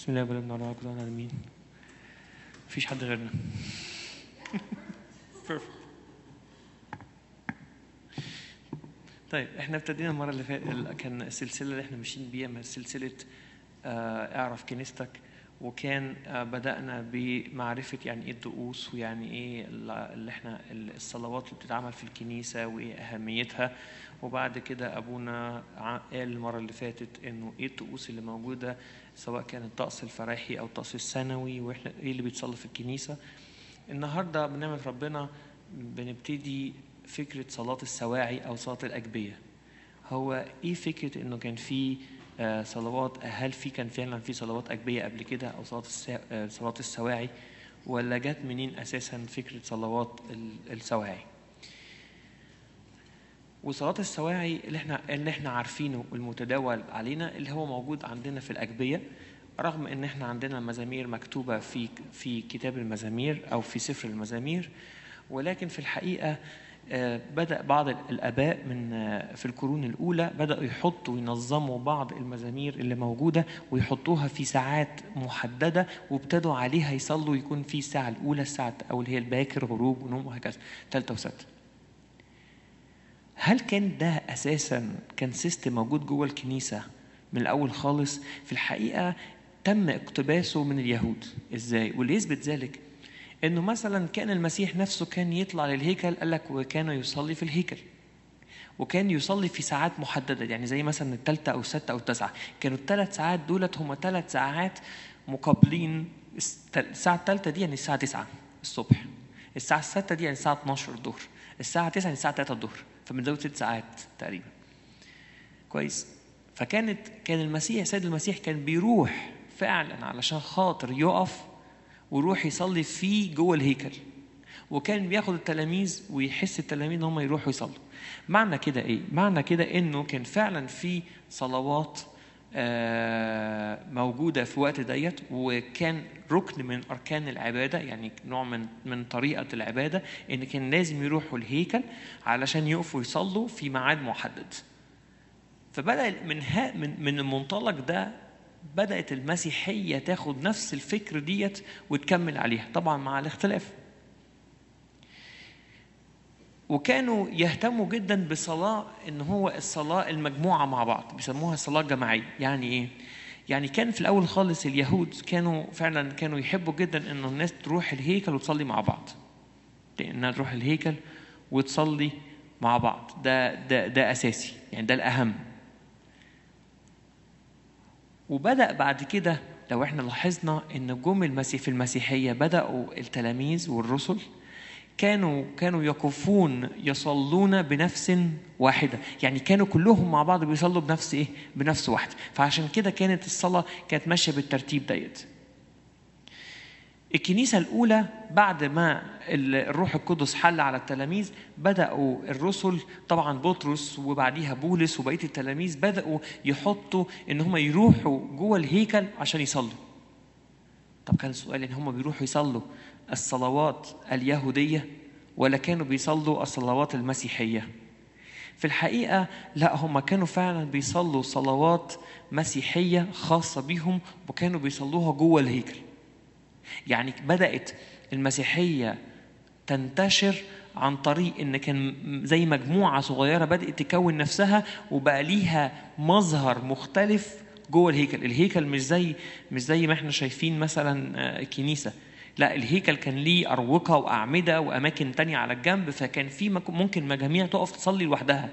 بسم الله والابن والروح القدس امين مفيش حد غيرنا Perfect. طيب احنا ابتدينا المره اللي فاتت كان السلسله اللي احنا ماشيين بيها سلسله آه، اعرف كنيستك وكان آه، بدانا بمعرفه يعني ايه الطقوس ويعني ايه اللي احنا الصلوات اللي بتتعمل في الكنيسه وايه اهميتها وبعد كده ابونا ع- قال المره اللي فاتت انه ايه الطقوس اللي موجوده سواء كان الطقس الفرايحي او الطقس السنوي واحنا ايه اللي بيتصلى في الكنيسه النهارده بنعمة ربنا بنبتدي فكرة صلاة السواعي أو صلاة الأجبية. هو إيه فكرة إنه كان في آه، صلوات هل في كان فعلا في صلوات أجبية قبل كده أو صلاة السا- آه، صلاة السواعي ولا جت منين أساسا فكرة صلوات ال- السواعي؟ وصلاة السواعي اللي احنا اللي احنا عارفينه والمتداول علينا اللي هو موجود عندنا في الأجبية رغم ان احنا عندنا مزامير مكتوبة في في كتاب المزامير أو في سفر المزامير ولكن في الحقيقة آه، بدأ بعض الآباء من آه، في القرون الأولى بدأوا يحطوا وينظموا بعض المزامير اللي موجودة ويحطوها في ساعات محددة وابتدوا عليها يصلوا يكون في الساعة الأولى الساعة أو اللي هي الباكر غروب ونوم وهكذا ثالثة وسادسة هل كان ده اساسا كان سيستم موجود جوه الكنيسه من الاول خالص في الحقيقه تم اقتباسه من اليهود ازاي واللي يثبت ذلك انه مثلا كان المسيح نفسه كان يطلع للهيكل قال لك وكان يصلي في الهيكل وكان يصلي في ساعات محدده يعني زي مثلا الثالثه او السادسه او التاسعه كانوا الثلاث ساعات دولت هم ثلاث ساعات مقابلين الس- الساعه الثالثه دي يعني الساعه 9 الصبح الساعه السادسه دي يعني الساعه 12 الظهر الساعه 9 يعني الساعه 3 الظهر فبنزود ست ساعات تقريبا كويس فكانت كان المسيح سيد المسيح كان بيروح فعلا علشان خاطر يقف ويروح يصلي في جوه الهيكل وكان بياخد التلاميذ ويحس التلاميذ ان هم يروحوا يصلوا معنى كده ايه معنى كده انه كان فعلا في صلوات آه، موجوده في وقت ديت وكان ركن من اركان العباده يعني نوع من من طريقه العباده ان كان لازم يروحوا الهيكل علشان يقفوا يصلوا في ميعاد محدد فبدا من ها من من المنطلق ده بدات المسيحيه تاخد نفس الفكر ديت وتكمل عليها طبعا مع الاختلاف وكانوا يهتموا جدا بصلاة ان هو الصلاة المجموعة مع بعض بيسموها صلاة جماعية يعني ايه؟ يعني كان في الاول خالص اليهود كانوا فعلا كانوا يحبوا جدا انه الناس تروح الهيكل وتصلي مع بعض انها تروح الهيكل وتصلي مع بعض ده ده ده اساسي يعني ده الاهم وبدأ بعد كده لو احنا لاحظنا ان جم المسيح في المسيحية بدأوا التلاميذ والرسل كانوا كانوا يقفون يصلون بنفس واحدة يعني كانوا كلهم مع بعض بيصلوا بنفس ايه بنفس واحدة فعشان كده كانت الصلاة كانت ماشية بالترتيب ديت الكنيسة الأولى بعد ما الروح القدس حل على التلاميذ بدأوا الرسل طبعا بطرس وبعديها بولس وبقية التلاميذ بدأوا يحطوا إن هم يروحوا جوه الهيكل عشان يصلوا. طب كان السؤال إن هم بيروحوا يصلوا الصلوات اليهودية ولا كانوا بيصلوا الصلوات المسيحية؟ في الحقيقة لا هم كانوا فعلا بيصلوا صلوات مسيحية خاصة بيهم وكانوا بيصلوها جوه الهيكل. يعني بدأت المسيحية تنتشر عن طريق ان كان زي مجموعة صغيرة بدأت تكون نفسها وبقى ليها مظهر مختلف جوه الهيكل، الهيكل مش زي مش زي ما احنا شايفين مثلا آه، كنيسة لا الهيكل كان ليه أروقة وأعمدة وأماكن تانية على الجنب فكان في مك- ممكن مجاميع تقف تصلي لوحدها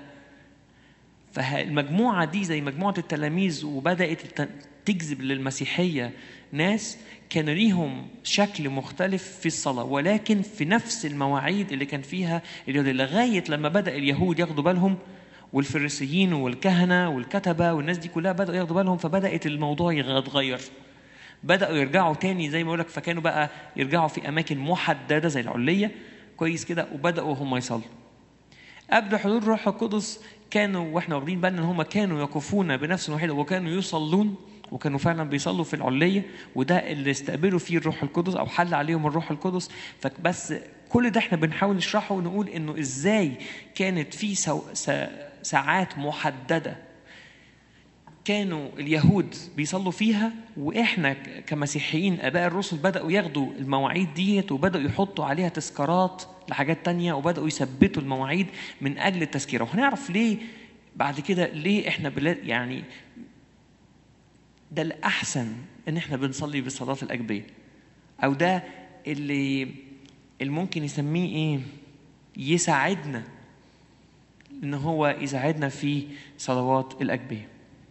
فالمجموعة دي زي مجموعة التلاميذ وبدأت الت- تجذب للمسيحية ناس كان ليهم شكل مختلف في الصلاة ولكن في نفس المواعيد اللي كان فيها اليهود لغاية لما بدأ اليهود ياخدوا بالهم والفريسيين والكهنة والكتبة والناس دي كلها بدأوا ياخدوا بالهم فبدأت الموضوع يتغير بدأوا يرجعوا تاني زي ما بقول لك فكانوا بقى يرجعوا في أماكن محددة زي العلية كويس كده وبدأوا هم يصلوا قبل حضور الروح القدس كانوا واحنا واخدين بالنا ان هم كانوا يقفون بنفس واحده وكانوا يصلون وكانوا فعلا بيصلوا في العليه وده اللي استقبلوا فيه الروح القدس او حل عليهم الروح القدس فبس كل ده احنا بنحاول نشرحه ونقول انه ازاي كانت في سو... سا... ساعات محدده كانوا اليهود بيصلوا فيها واحنا كمسيحيين اباء الرسل بداوا ياخدوا المواعيد ديت وبداوا يحطوا عليها تذكارات لحاجات تانية وبداوا يثبتوا المواعيد من اجل التذكيره وهنعرف ليه بعد كده ليه احنا بلا يعني ده الاحسن ان احنا بنصلي بصلاه الاجبيه او ده اللي اللي ممكن يسميه ايه يساعدنا ان هو يساعدنا في صلوات الاجبيه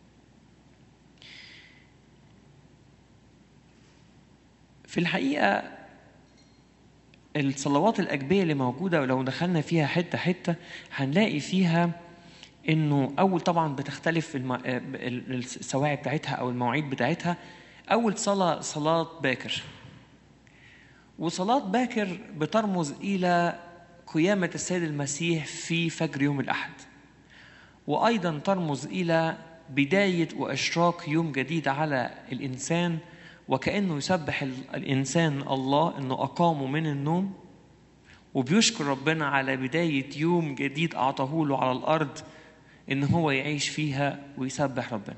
في الحقيقه الصلوات الاجبيه اللي موجوده ولو دخلنا فيها حته حته هنلاقي فيها انه اول طبعا بتختلف الم... السواعي بتاعتها او المواعيد بتاعتها اول صلاه صلاه باكر وصلاه باكر بترمز الى قيامه السيد المسيح في فجر يوم الاحد وايضا ترمز الى بدايه واشراق يوم جديد على الانسان وكانه يسبح الانسان الله انه اقامه من النوم وبيشكر ربنا على بدايه يوم جديد اعطاه له على الارض ان هو يعيش فيها ويسبح ربنا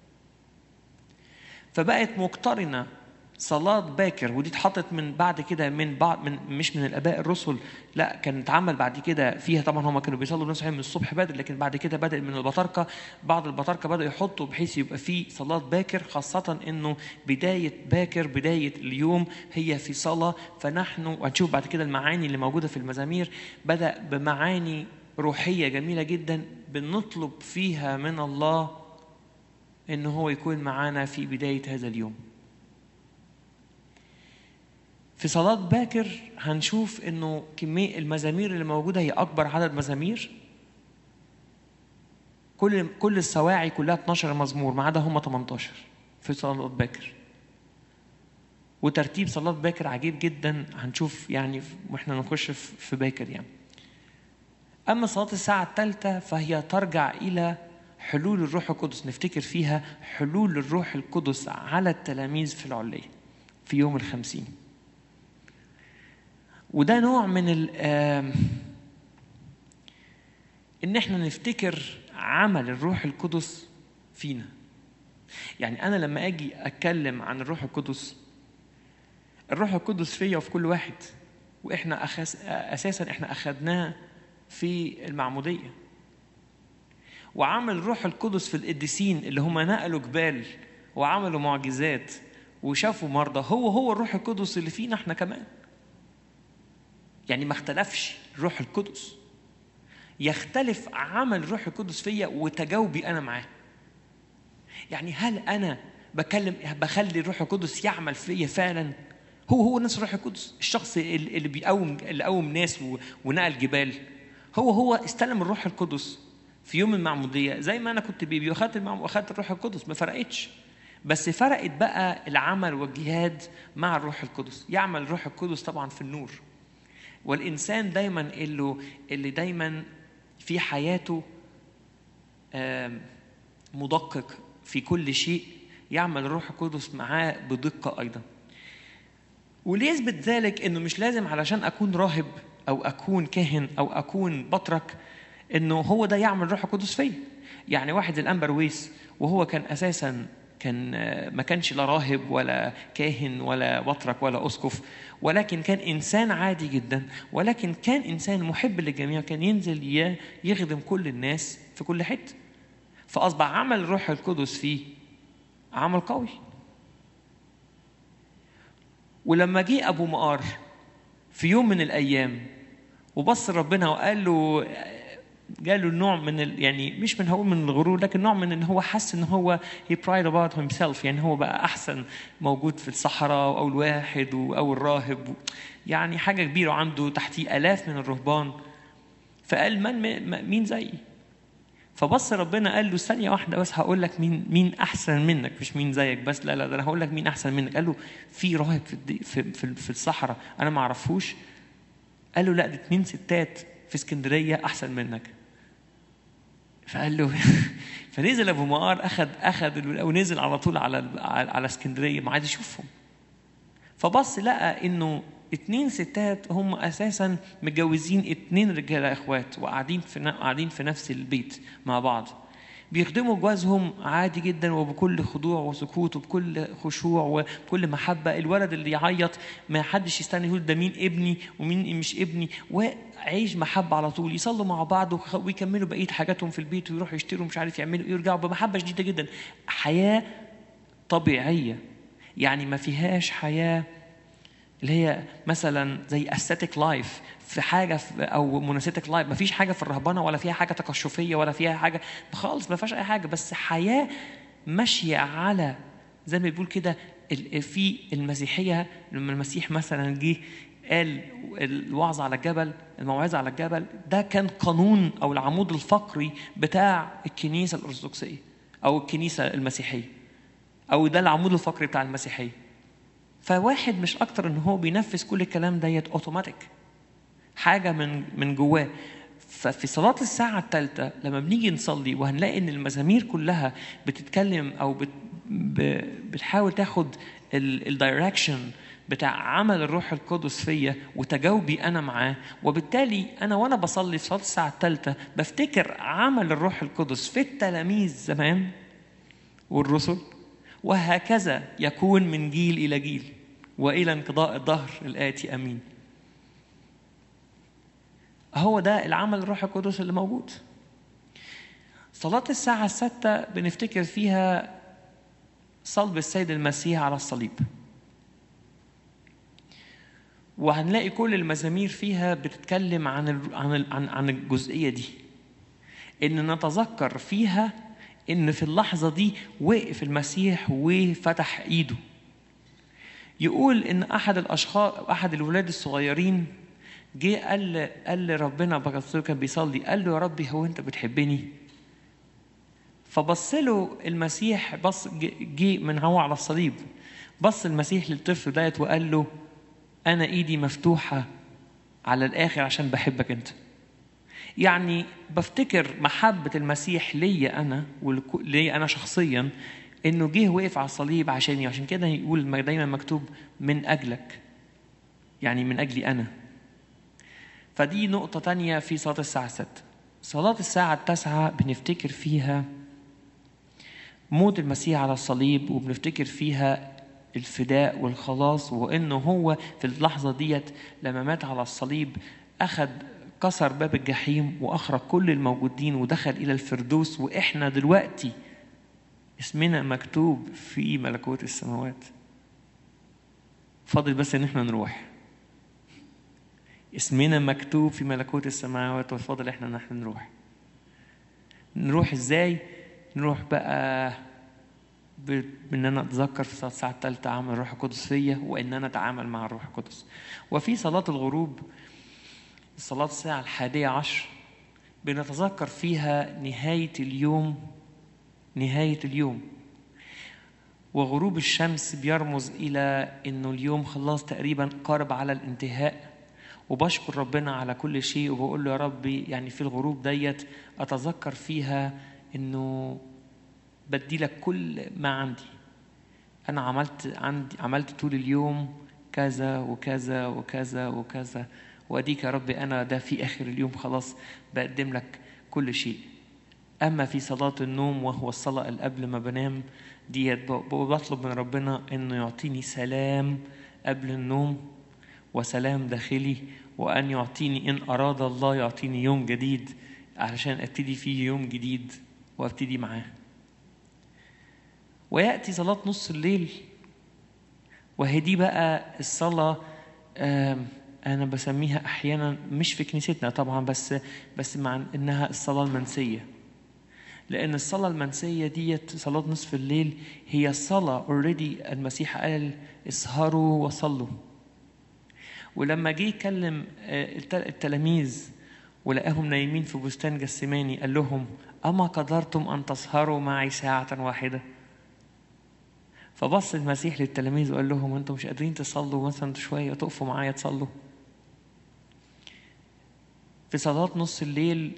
فبقت مقترنه صلاة باكر ودي اتحطت من بعد كده من بعض من مش من الآباء الرسل لا كان اتعمل بعد كده فيها طبعا هم كانوا بيصلوا نص من الصبح بدري لكن بعد كده بدأ من البطاركة بعض البطاركة بدأوا يحطوا بحيث يبقى في صلاة باكر خاصة إنه بداية باكر بداية اليوم هي في صلاة فنحن وهنشوف بعد كده المعاني اللي موجودة في المزامير بدأ بمعاني روحية جميلة جدا بنطلب فيها من الله إن هو يكون معانا في بداية هذا اليوم في صلاة باكر هنشوف إنه كمية المزامير اللي موجودة هي أكبر عدد مزامير كل كل السواعي كلها 12 مزمور ما عدا هم 18 في صلاة باكر وترتيب صلاة باكر عجيب جدا هنشوف يعني واحنا نخش في باكر يعني أما صلاة الساعة الثالثة فهي ترجع إلى حلول الروح القدس نفتكر فيها حلول الروح القدس على التلاميذ في العلية في يوم الخمسين وده نوع من ال ان احنا نفتكر عمل الروح القدس فينا يعني انا لما اجي اتكلم عن الروح القدس الروح القدس فيا وفي كل واحد واحنا أخس... اساسا احنا اخذناه في المعموديه وعمل الروح القدس في القديسين اللي هم نقلوا جبال وعملوا معجزات وشافوا مرضى هو هو الروح القدس اللي فينا احنا كمان يعني ما اختلفش الروح القدس يختلف عمل الروح القدس فيا وتجاوبي انا معاه يعني هل انا بكلم بخلي الروح القدس يعمل فيا فعلا هو هو نفس الروح القدس الشخص اللي بيقوم اللي قوم ناس ونقل جبال هو هو استلم الروح القدس في يوم المعمودية زي ما أنا كنت بيبي وأخدت وأخدت الروح القدس ما فرقتش بس فرقت بقى العمل والجهاد مع الروح القدس يعمل الروح القدس طبعا في النور والإنسان دايما اللي اللي دايما في حياته مدقق في كل شيء يعمل الروح القدس معاه بدقة أيضا وليثبت ذلك انه مش لازم علشان اكون راهب او اكون كاهن او اكون بطرك انه هو ده يعمل الروح القدس فيا يعني واحد الانبر ويس وهو كان اساسا كان ما كانش لا راهب ولا كاهن ولا بطرك ولا اسقف ولكن كان انسان عادي جدا ولكن كان انسان محب للجميع كان ينزل يخدم كل الناس في كل حته فاصبح عمل الروح القدس فيه عمل قوي ولما جه ابو مقار في يوم من الايام وبص ربنا وقال له جاله نوع من ال... يعني مش من هو من الغرور لكن نوع من ان هو حس ان هو he pride about himself يعني هو بقى احسن موجود في الصحراء او الواحد او الراهب يعني حاجه كبيره وعنده تحتيه الاف من الرهبان فقال من مين زيي فبص ربنا قال له ثانيه واحده بس هقول لك مين مين احسن منك مش مين زيك بس لا لا ده انا هقول لك مين احسن منك قال له في راهب في في في, في الصحراء انا ما اعرفوش قال له لا ده اتنين ستات في اسكندريه احسن منك فقال له فنزل ابو مقار اخذ اخذ ونزل على طول على على اسكندريه ما عايز يشوفهم فبص لقى انه اتنين ستات هم اساسا متجوزين اتنين رجاله اخوات وقاعدين في قاعدين في نفس البيت مع بعض بيخدموا جوازهم عادي جدا وبكل خضوع وسكوت وبكل خشوع وبكل محبة الولد اللي يعيط ما حدش يستنى يقول ده مين ابني ومين مش ابني وعيش محبة على طول يصلوا مع بعض وخ- ويكملوا بقية حاجاتهم في البيت ويروحوا يشتروا مش عارف يعملوا إيه ويرجعوا بمحبة شديدة جدا حياة طبيعية يعني ما فيهاش حياة اللي هي مثلا زي aesthetic لايف في حاجه في او مناسيتك لايف ما فيش حاجه في الرهبنه ولا فيها حاجه تقشفيه ولا فيها حاجه خالص ما فيهاش اي حاجه بس حياه ماشيه على زي ما بيقول كده ال- في المسيحيه لما المسيح مثلا جه قال الوعظ على الجبل الموعظه على الجبل ده كان قانون او العمود الفقري بتاع الكنيسه الارثوذكسيه او الكنيسه المسيحيه او ده العمود الفقري بتاع المسيحيه فواحد مش اكتر ان هو بينفذ كل الكلام ديت اوتوماتيك حاجه من من جواه ففي صلاة الساعة الثالثة لما بنيجي نصلي وهنلاقي إن المزامير كلها بتتكلم أو بت ب- بتحاول تاخد الدايركشن بتاع عمل الروح القدس فيا وتجاوبي أنا معاه وبالتالي أنا وأنا بصلي في صلاة الساعة الثالثة بفتكر عمل الروح القدس في التلاميذ زمان والرسل وهكذا يكون من جيل إلى جيل وإلى انقضاء الدهر الآتي أمين هو ده العمل الروح القدس اللي موجود صلاة الساعة الستة بنفتكر فيها صلب السيد المسيح على الصليب وهنلاقي كل المزامير فيها بتتكلم عن ال- عن ال- عن عن الجزئية دي ان نتذكر فيها ان في اللحظة دي وقف المسيح وفتح ايده يقول ان احد الاشخاص احد الولاد الصغيرين جه قال قال لربنا بقى كان بيصلي قال له يا ربي هو انت بتحبني فبص له المسيح بص جه- جه من هو على الصليب بص المسيح للطفل ديت وقال له انا ايدي مفتوحه على الاخر عشان بحبك انت يعني بفتكر محبة المسيح ليا أنا وليا أنا شخصيا إنه جه وقف على الصليب عشاني عشان كده يقول دايما مكتوب من أجلك يعني من أجلي أنا فدي نقطة تانية في صلاة الساعة 6 صلاة الساعة التاسعة بنفتكر فيها موت المسيح على الصليب وبنفتكر فيها الفداء والخلاص وانه هو في اللحظه ديت لما مات على الصليب اخذ كسر باب الجحيم واخرج كل الموجودين ودخل الى الفردوس واحنا دلوقتي اسمنا مكتوب في ملكوت السماوات فاضل بس ان احنا نروح اسمنا مكتوب في ملكوت السماوات وفاضل احنا ان احنا نروح نروح ازاي نروح بقى ب- بان انا اتذكر في صلاه الساعه الثالثه عمل الروح القدس فيا وان انا اتعامل مع الروح القدس وفي صلاه الغروب صلاه الساعه الحادية عشر بنتذكر فيها نهايه اليوم نهايه اليوم وغروب الشمس بيرمز الى انه اليوم خلاص تقريبا قارب على الانتهاء وبشكر ربنا على كل شيء وبقول له يا ربي يعني في الغروب ديت اتذكر فيها انه بدي لك كل ما عندي انا عملت عندي عملت طول اليوم كذا وكذا وكذا وكذا واديك يا ربي انا ده في اخر اليوم خلاص بقدم لك كل شيء اما في صلاه النوم وهو الصلاه اللي قبل ما بنام ديت ب- بطلب من ربنا انه يعطيني سلام قبل النوم وسلام داخلي وان يعطيني ان اراد الله يعطيني يوم جديد علشان ابتدي فيه يوم جديد وابتدي معاه وياتي صلاه نص الليل وهي دي بقى الصلاه آم، انا بسميها احيانا مش في كنيستنا طبعا بس بس مع انها الصلاه المنسيه لان الصلاه المنسيه ديت صلاه نصف الليل هي صلاه اوريدي المسيح قال اسهروا وصلوا ولما جه يكلم آه، الت- التلاميذ ولقاهم نايمين في بستان جسماني قال لهم أما قدرتم أن تسهروا معي ساعة واحدة فبص المسيح للتلاميذ وقال لهم أنتم مش قادرين تصلوا مثلا شوية تقفوا معايا تصلوا في صلاة نص الليل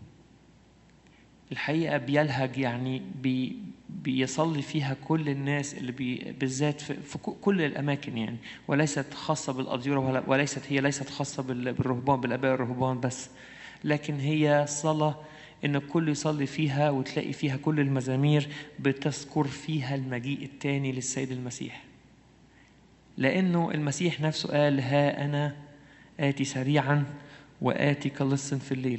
الحقيقة بيلهج يعني بي بيصلي فيها كل الناس اللي بي بالذات في, في ك- كل الأماكن يعني وليست خاصة بالأديرة ولا وليست هي ليست خاصة بال- بالرهبان بالآباء الرهبان بس لكن هي صلاة ان الكل يصلي فيها وتلاقي فيها كل المزامير بتذكر فيها المجيء الثاني للسيد المسيح لانه المسيح نفسه قال ها انا اتي سريعا واتي كلص في الليل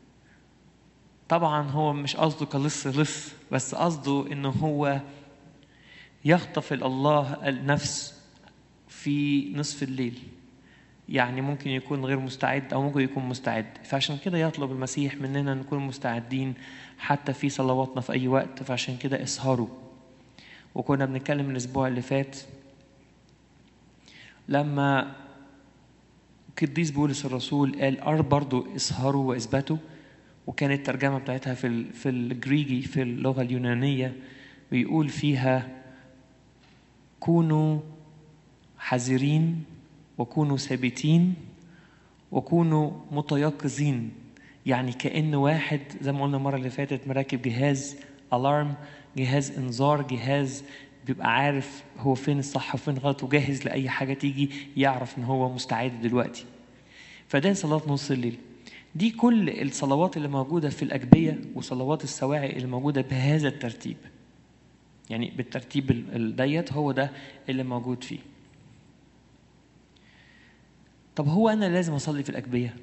طبعا هو مش قصده كلص لص بس قصده انه هو يغتفل الله النفس في نصف الليل يعني ممكن يكون غير مستعد او ممكن يكون مستعد فعشان كده يطلب المسيح مننا نكون مستعدين حتى في صلواتنا في اي وقت فعشان كده اسهروا وكنا بنتكلم الاسبوع اللي فات لما قديس بولس الرسول قال ار برضو اسهروا واثبتوا وكانت الترجمه بتاعتها في ال- في الجريجي في اللغه اليونانيه بيقول فيها كونوا حذرين وكونوا ثابتين وكونوا متيقظين يعني كأن واحد زي ما قلنا المرة اللي فاتت مراكب جهاز الارم جهاز انذار جهاز بيبقى عارف هو فين الصح وفين غلط وجاهز لأي حاجة تيجي يعرف إن هو مستعد دلوقتي فده صلاة نص الليل دي كل الصلوات اللي موجودة في الأجبية وصلوات السواعي اللي موجودة بهذا الترتيب يعني بالترتيب ال- ال- ديت هو ده اللي موجود فيه طب هو انا لازم اصلي في الاجبيه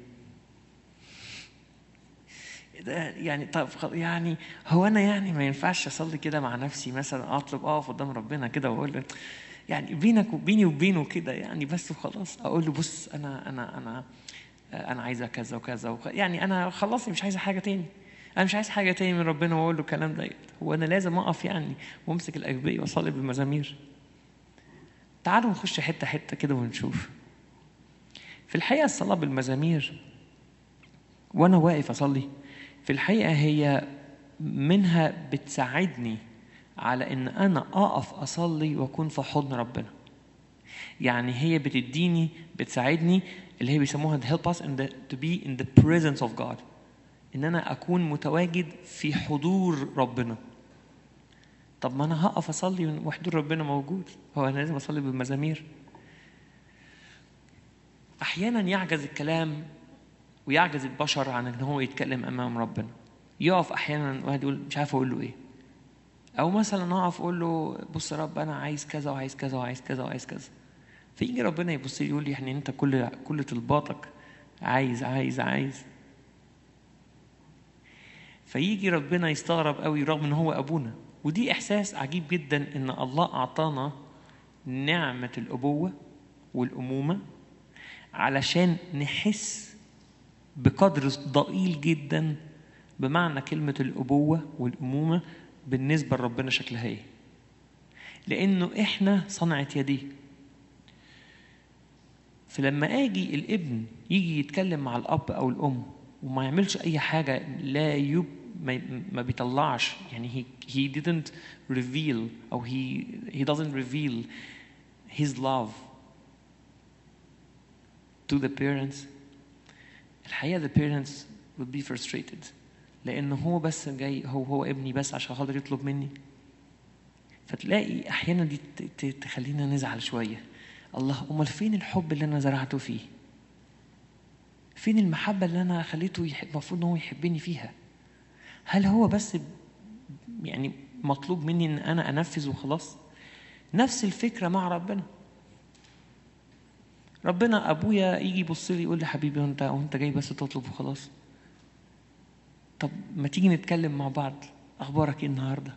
ده يعني طب خ- يعني هو انا يعني ما ينفعش اصلي كده مع نفسي مثلا اطلب اقف قدام ربنا كده واقول له يعني بينك وبيني وبينه كده يعني بس وخلاص اقول له بص انا انا انا انا عايزه كذا وكذا وك... يعني انا خلصني مش عايزه حاجه تاني انا مش عايز حاجه تاني من ربنا واقول له الكلام ده هو انا لازم اقف يعني وامسك الاجبيه واصلي بالمزامير تعالوا نخش حته حته كده ونشوف في الحقيقه الصلاه بالمزامير وانا واقف اصلي في الحقيقه هي منها بتساعدني على ان انا اقف اصلي واكون في حضن ربنا يعني هي بتديني بتساعدني اللي هي بيسموها to help us in the, to be in the presence of God ان انا اكون متواجد في حضور ربنا طب ما انا هقف اصلي وحضور ربنا موجود هو انا لازم اصلي بالمزامير احيانا يعجز الكلام ويعجز البشر عن ان هو يتكلم امام ربنا يقف احيانا واحد يقول مش عارف اقول له ايه او مثلا اقف اقول له بص يا رب انا عايز كذا وعايز كذا وعايز كذا وعايز كذا فيجي ربنا يبص لي يقول لي يعني انت كل كل طلباتك عايز عايز عايز فيجي ربنا يستغرب قوي رغم ان هو ابونا ودي احساس عجيب جدا ان الله اعطانا نعمه الابوه والامومه علشان نحس بقدر ضئيل جدا بمعنى كلمه الابوه والامومه بالنسبه لربنا شكلها ايه لانه احنا صنعه يديه فلما اجي الابن يجي يتكلم مع الاب او الام وما يعملش اي حاجه لا يب ما, ما بيطلعش يعني he, he didn't reveal او he he doesn't reveal his love to the parents الحقيقه the parents will be frustrated لان هو بس جاي هو هو ابني بس عشان خاطر يطلب مني فتلاقي احيانا دي ت- ت- تخلينا نزعل شويه الله امال فين الحب اللي انا زرعته فيه فين المحبه اللي انا خليته يحب المفروض ان هو يحبني فيها هل هو بس يعني مطلوب مني ان انا انفذ وخلاص نفس الفكره مع ربنا ربنا ابويا يجي يبص لي يقول لي حبيبي وانت وانت جاي بس تطلب وخلاص طب ما تيجي نتكلم مع بعض اخبارك ايه النهارده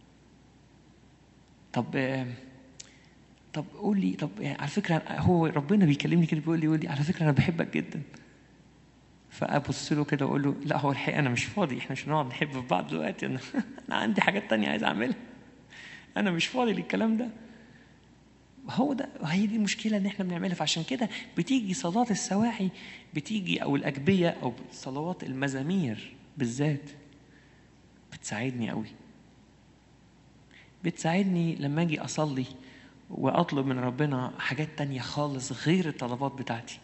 طب آه، طب قول لي طب يعني على فكره هو ربنا بيكلمني كده بيقول لي يقول لي على فكره انا بحبك جدا فابص له كده واقول له لا هو الحقيقه انا مش فاضي احنا مش هنقعد نحب في بعض دلوقتي انا انا عندي حاجات تانية عايز اعملها انا مش فاضي للكلام ده هو ده هي دي المشكله اللي احنا بنعملها فعشان كده بتيجي صلاه السواعي بتيجي او الاجبيه او صلوات المزامير بالذات بتساعدني قوي بتساعدني لما اجي اصلي واطلب من ربنا حاجات تانية خالص غير الطلبات بتاعتي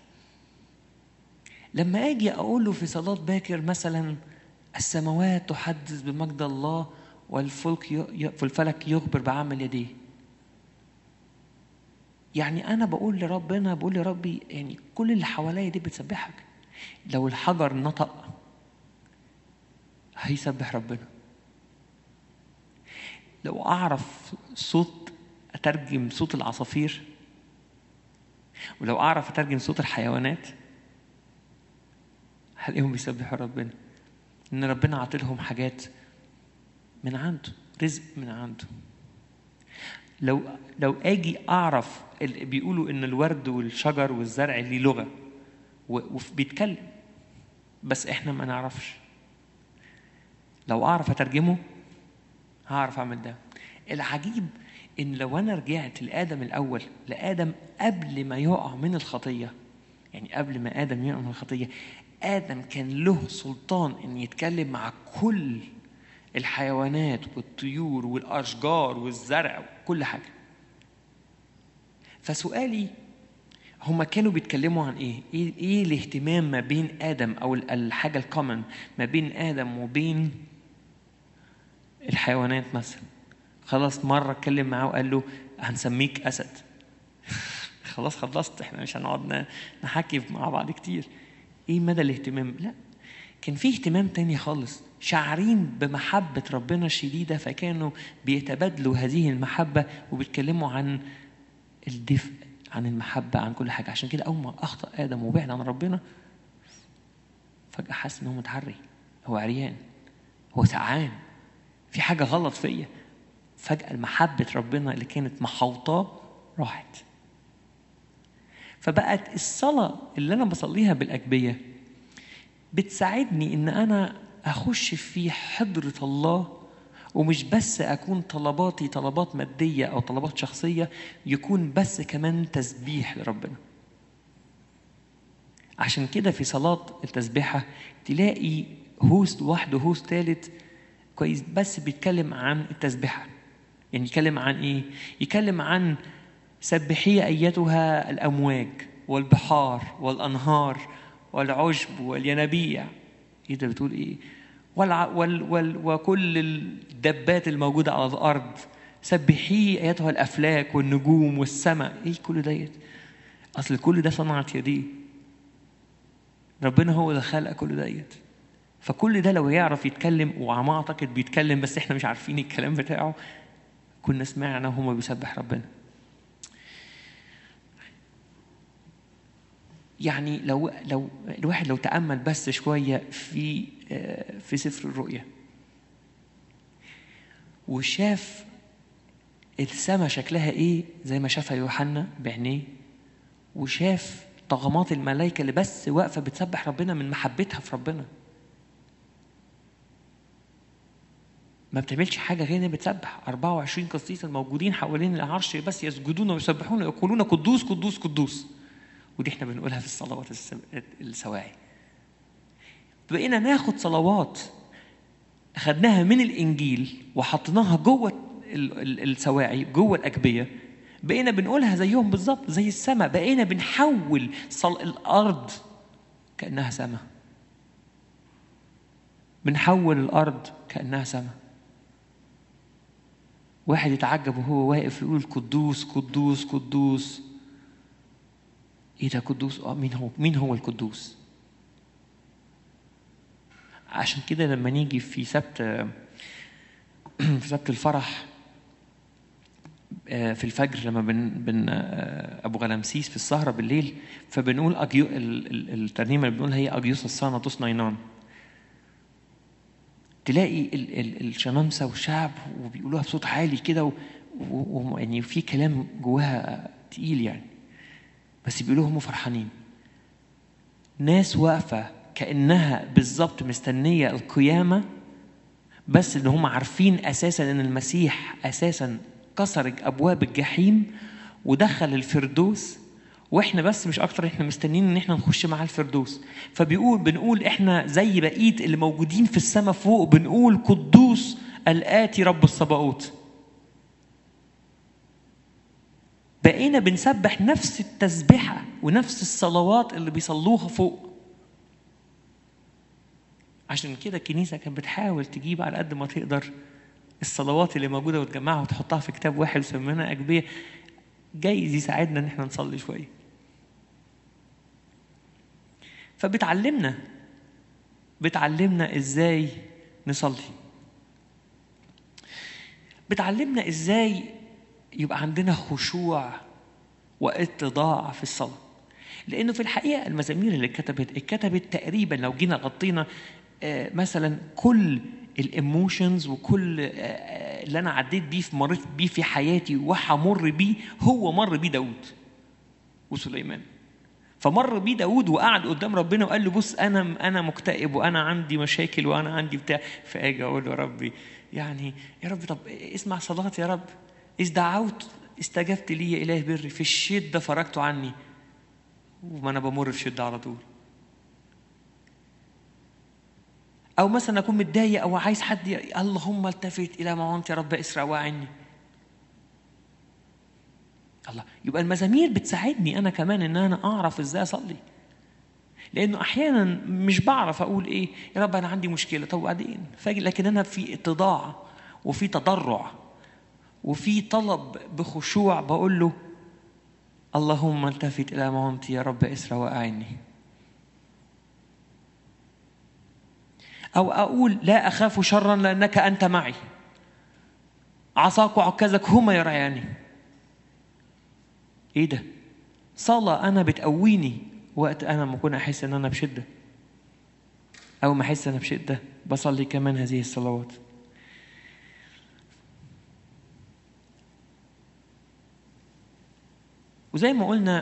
لما اجي اقول له في صلاه باكر مثلا السماوات تحدث بمجد الله والفلك ي... ي- والفلك يخبر بعمل يديه يعني انا بقول لربنا بقول لربي يعني كل اللي حواليا دي بتسبحك لو الحجر نطق هيسبح ربنا لو اعرف صوت اترجم صوت العصافير ولو اعرف اترجم صوت الحيوانات هلاقيهم بيسبحوا ربنا ان ربنا عاطلهم حاجات من عنده رزق من عنده لو لو اجي اعرف ال- بيقولوا ان الورد والشجر والزرع ليه لغه و- وبيتكلم بس احنا ما نعرفش لو اعرف اترجمه هعرف اعمل ده العجيب ان لو انا رجعت لادم الاول لادم قبل ما يقع من الخطيه يعني قبل ما ادم يقع من الخطيه ادم كان له سلطان ان يتكلم مع كل الحيوانات والطيور والاشجار والزرع وكل حاجه فسؤالي هما كانوا بيتكلموا عن ايه؟ ايه, إيه الاهتمام ما بين ادم او ال- الحاجه الكومن ما بين ادم وبين الحيوانات مثلا خلاص مره اتكلم معاه وقال له هنسميك اسد خلاص خلصت احنا مش هنقعد ن- نحكي مع بعض كتير ايه مدى الاهتمام لا كان في اهتمام تاني خالص شاعرين بمحبة ربنا الشديدة فكانوا بيتبادلوا هذه المحبة وبيتكلموا عن الدفء عن المحبة عن كل حاجة عشان كده أول ما أخطأ آدم وبعد عن ربنا فجأة حس إن هو متعري هو عريان هو سعان في حاجة غلط فيا فجأة محبة ربنا اللي كانت محوطاه راحت فبقت الصلاة اللي أنا بصليها بالأجبية بتساعدني إن أنا أخش في حضرة الله ومش بس أكون طلباتي طلبات مادية أو طلبات شخصية يكون بس كمان تسبيح لربنا عشان كده في صلاة التسبيحة تلاقي هوست لوحده هوست ثالث كويس بس بيتكلم عن التسبيحة يعني يتكلم عن ايه؟ يتكلم عن سبحي ايتها الامواج والبحار والانهار والعشب والينابيع ايه ده بتقول ايه؟ والع... وال... وال... وكل الدبات الموجودة على الأرض سبحي أيتها الأفلاك والنجوم والسماء إيه كل ديت أصل كل ده صنعت يديه ربنا هو اللي خلق كل ديت فكل ده لو يعرف يتكلم وعلى ما أعتقد بيتكلم بس إحنا مش عارفين الكلام بتاعه كنا سمعنا وهو بيسبح ربنا يعني لو لو الواحد لو تأمل بس شوية في في سفر الرؤيا وشاف السماء شكلها ايه زي ما شافها يوحنا بعينيه وشاف طغمات الملائكة اللي بس واقفة بتسبح ربنا من محبتها في ربنا ما بتعملش حاجة غير انها بتسبح 24 قسيس الموجودين حوالين العرش بس يسجدون ويسبحون ويقولون قدوس قدوس قدوس ودي احنا بنقولها في الصلوات السواعي بقينا ناخد صلوات اخدناها من الانجيل وحطيناها جوه السواعي جوه الاجبيه بقينا بنقولها زيهم بالظبط زي السماء بقينا بنحول صل... الارض كانها سماء بنحول الارض كانها سماء واحد يتعجب وهو واقف يقول قدوس قدوس قدوس ايه ده قدوس اه مين هو مين هو القدوس عشان كده لما نيجي في سبت في سبت الفرح في الفجر لما بن, بن ابو غلامسيس في السهره بالليل فبنقول أجيو الترنيمه اللي بنقولها هي اجيوس الصانا توس ناينان تلاقي ال ال الشمامسه والشعب وبيقولوها بصوت عالي كده ويعني في كلام جواها تقيل يعني بس بيقولوا هم فرحانين ناس واقفه كانها بالظبط مستنيه القيامه بس ان هم عارفين اساسا ان المسيح اساسا كسر ابواب الجحيم ودخل الفردوس واحنا بس مش اكتر احنا مستنيين ان احنا نخش مع الفردوس فبيقول بنقول احنا زي بقيه اللي موجودين في السماء فوق بنقول قدوس الاتي رب الصباؤوت بقينا بنسبح نفس التسبحه ونفس الصلوات اللي بيصلوها فوق عشان كده الكنيسه كانت بتحاول تجيب على قد ما تقدر الصلوات اللي موجوده وتجمعها وتحطها في كتاب واحد وسميناها اجبيه جايز يساعدنا ان احنا نصلي شويه فبتعلمنا بتعلمنا ازاي نصلي بتعلمنا ازاي يبقى عندنا خشوع واتضاع في الصلاه لانه في الحقيقه المزامير اللي اتكتبت اتكتبت تقريبا لو جينا غطينا آه، مثلا كل الايموشنز وكل آه، آه، اللي انا عديت بيه في مريت بيه في حياتي وهمر بيه هو مر بيه داود وسليمان فمر بيه داود وقعد قدام ربنا وقال له بص انا انا مكتئب وانا عندي مشاكل وانا عندي بتاع فاجي اقول له يا ربي يعني يا رب طب اسمع صلاتي يا رب اذ دعوت استجبت لي يا اله بري في الشده فرجت عني وما انا بمر في شده على طول او مثلا اكون متضايق او عايز حد ي- اللهم التفت الى ما انت يا رب اسرع واعني الله يبقى المزامير بتساعدني انا كمان ان انا اعرف ازاي اصلي لانه احيانا مش بعرف اقول ايه يا رب انا عندي مشكله طب وبعدين فاجئ لكن انا في اتضاع وفي تضرع وفي طلب بخشوع بقول له اللهم التفت الى ما انت يا رب اسرع واعني او اقول لا اخاف شرا لانك انت معي عصاك وعكازك هما يرعياني ايه ده صلاة انا بتقويني وقت انا ما اكون احس ان انا بشدة او ما احس انا بشدة بصلي كمان هذه الصلوات وزي ما قلنا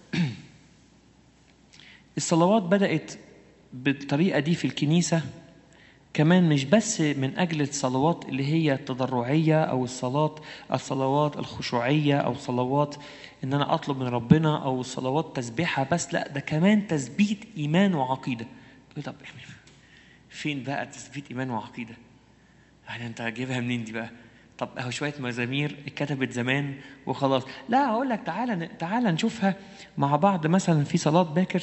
الصلوات بدأت بالطريقة دي في الكنيسة كمان مش بس من أجل الصلوات اللي هي التضرعية أو الصلاة الصلوات الخشوعية أو صلوات إن أنا أطلب من ربنا أو صلوات تسبيحة بس لا ده كمان تثبيت إيمان وعقيدة تقول طب فين بقى تثبيت إيمان وعقيدة؟ يعني أنت جايبها منين دي بقى؟ طب اهو شويه مزامير اتكتبت زمان وخلاص لا هقول لك تعالى تعالى نشوفها مع بعض مثلا في صلاه باكر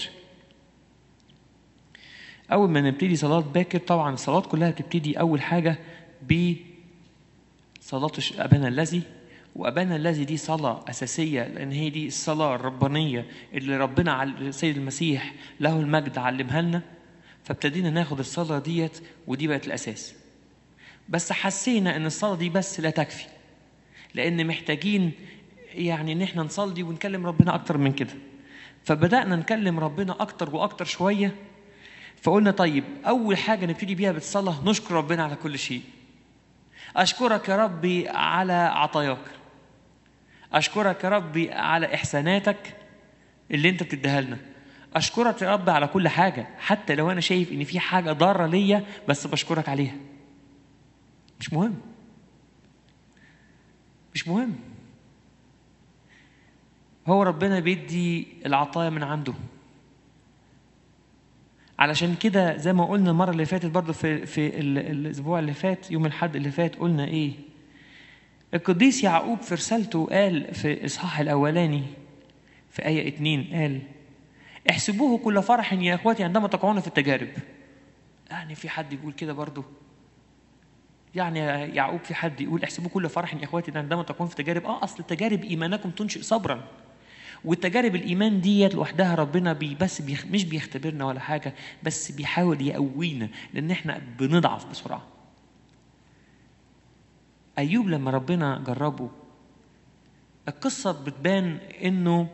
اول ما نبتدي صلاه باكر طبعا الصلاه كلها تبتدي اول حاجه ب صلاه ابانا الذي وابانا الذي دي صلاه اساسيه لان هي دي الصلاه الربانيه اللي ربنا على السيد المسيح له المجد علمها لنا فابتدينا ناخد الصلاه ديت ودي بقت الاساس بس حسينا ان الصلاه دي بس لا تكفي لان محتاجين يعني ان احنا نصلي ونكلم ربنا اكتر من كده فبدانا نكلم ربنا اكتر واكتر شويه فقلنا طيب اول حاجه نبتدي بيها بالصلاه نشكر ربنا على كل شيء اشكرك يا ربي على عطاياك اشكرك يا ربي على احساناتك اللي انت بتديها لنا اشكرك يا رب على كل حاجه حتى لو انا شايف ان في حاجه ضاره ليا بس بشكرك عليها مش مهم مش مهم هو ربنا بيدي العطايا من عنده علشان كده زي ما قلنا المره اللي فاتت برضه في في الاسبوع اللي فات يوم الاحد اللي فات قلنا ايه القديس يعقوب في رسالته قال في الاصحاح الاولاني في ايه اتنين قال احسبوه كل فرح يا اخواتي عندما تقعون في التجارب يعني في حد يقول كده برضه يعني يعقوب في حد يقول احسبوا كل فرح يا اخواتي عندما تكون في تجارب اه اصل تجارب ايمانكم تنشئ صبرا والتجارب الايمان ديت لوحدها ربنا بي بس بيخ مش بيختبرنا ولا حاجه بس بيحاول يقوينا لان احنا بنضعف بسرعه ايوب لما ربنا جربه القصه بتبان انه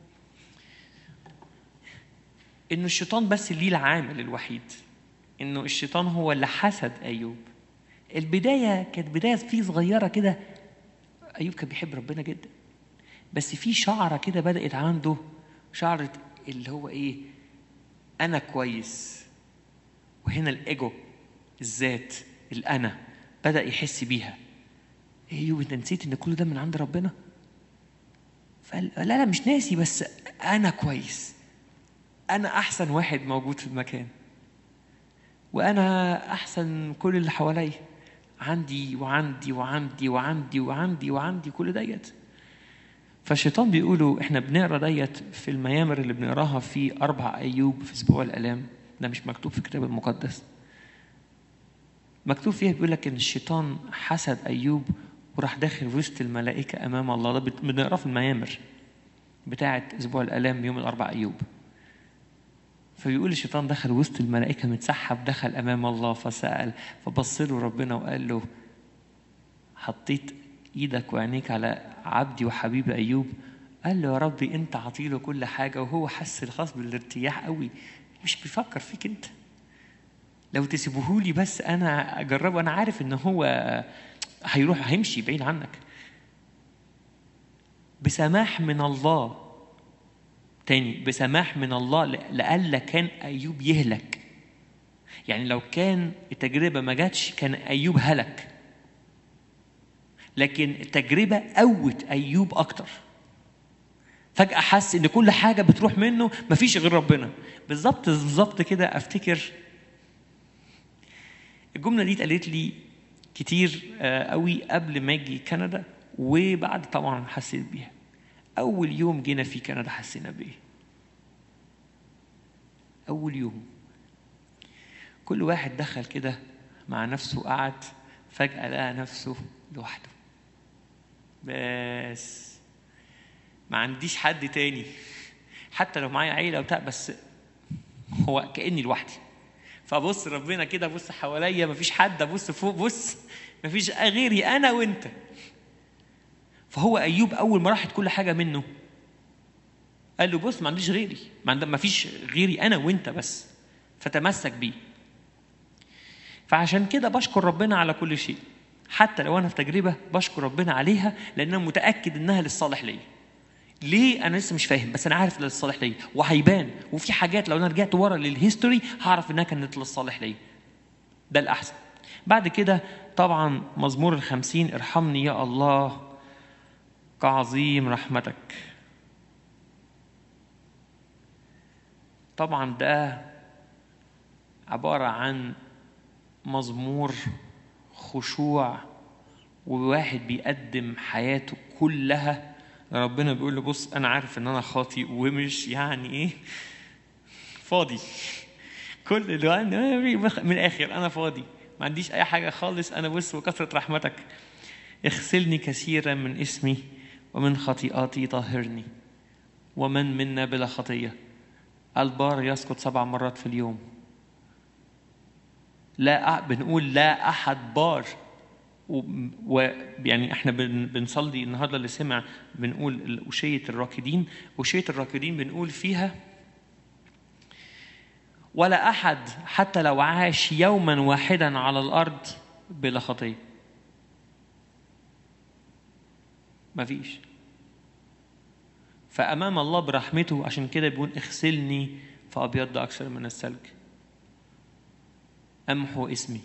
انه الشيطان بس ليه العامل الوحيد انه الشيطان هو اللي حسد ايوب البدايه كانت بدايه فيه صغيره كده ايوب كان بيحب ربنا جدا بس في شعره كده بدات عنده شعره اللي هو ايه انا كويس وهنا الايجو الذات الانا بدا يحس بيها ايوب انت نسيت ان كل ده من عند ربنا فقال لا لا مش ناسي بس انا كويس انا احسن واحد موجود في المكان وانا احسن كل اللي حواليا عندي وعندي وعندي وعندي وعندي وعندي كل ديت فالشيطان بيقولوا احنا بنقرا ديت في الميامر اللي بنقراها في اربع ايوب في اسبوع الالام ده مش مكتوب في الكتاب المقدس مكتوب فيها بيقول لك ان الشيطان حسد ايوب وراح داخل وسط الملائكه امام الله ده بنقراه في الميامر بتاعه اسبوع الالام يوم الاربع ايوب فبيقول الشيطان دخل وسط الملائكة متسحب دخل أمام الله فسأل فبص له ربنا وقال له حطيت إيدك وعينيك على عبدي وحبيبي أيوب قال له يا ربي أنت عطيله كل حاجة وهو حس الخاص بالارتياح قوي مش بيفكر فيك أنت لو تسيبهولي بس أنا أجربه أنا عارف إن هو هيروح هيمشي بعيد عنك بسماح من الله تاني بسماح من الله لألا كان أيوب يهلك يعني لو كان التجربة ما جاتش كان أيوب هلك لكن التجربة قوت أيوب أكتر فجأة حس إن كل حاجة بتروح منه مفيش غير ربنا بالظبط بالظبط كده أفتكر الجملة دي اتقالت لي كتير قوي قبل ما أجي كندا وبعد طبعا حسيت بيها أول يوم جينا في كندا حسينا بإيه؟ أول يوم كل واحد دخل كده مع نفسه قعد فجأة لقى نفسه لوحده بس ما عنديش حد تاني حتى لو معايا عيلة وبتاع بس هو كأني لوحدي فبص ربنا كده بص حواليا مفيش حد ابص فوق بص مفيش غيري انا وانت فهو ايوب اول ما راحت كل حاجه منه قال له بص ما عنديش غيري ما فيش غيري انا وانت بس فتمسك بيه فعشان كده بشكر ربنا على كل شيء حتى لو انا في تجربه بشكر ربنا عليها لان انا متاكد انها للصالح ليا ليه انا لسه مش فاهم بس انا عارف للصالح ليا وهيبان وفي حاجات لو انا رجعت ورا للهيستوري هعرف انها كانت للصالح ليا ده الاحسن بعد كده طبعا مزمور الخمسين ارحمني يا الله كعظيم رحمتك طبعا ده عبارة عن مزمور خشوع وواحد بيقدم حياته كلها ربنا بيقول له بص انا عارف ان انا خاطئ ومش يعني ايه فاضي كل اللي من الاخر انا فاضي ما عنديش اي حاجه خالص انا بص وكثره رحمتك اغسلني كثيرا من اسمي ومن خطيئاتي طهرني ومن منا بلا خطيه البار يسقط سبع مرات في اليوم لا بنقول لا احد بار ويعني احنا بنصلي النهارده اللي سمع بنقول أشية الراكدين أشية الراكدين بنقول فيها ولا أحد حتى لو عاش يوما واحدا على الأرض بلا خطية مفيش فأمام الله برحمته عشان كده بيقول اغسلني فأبيض أكثر من الثلج أمحو اسمي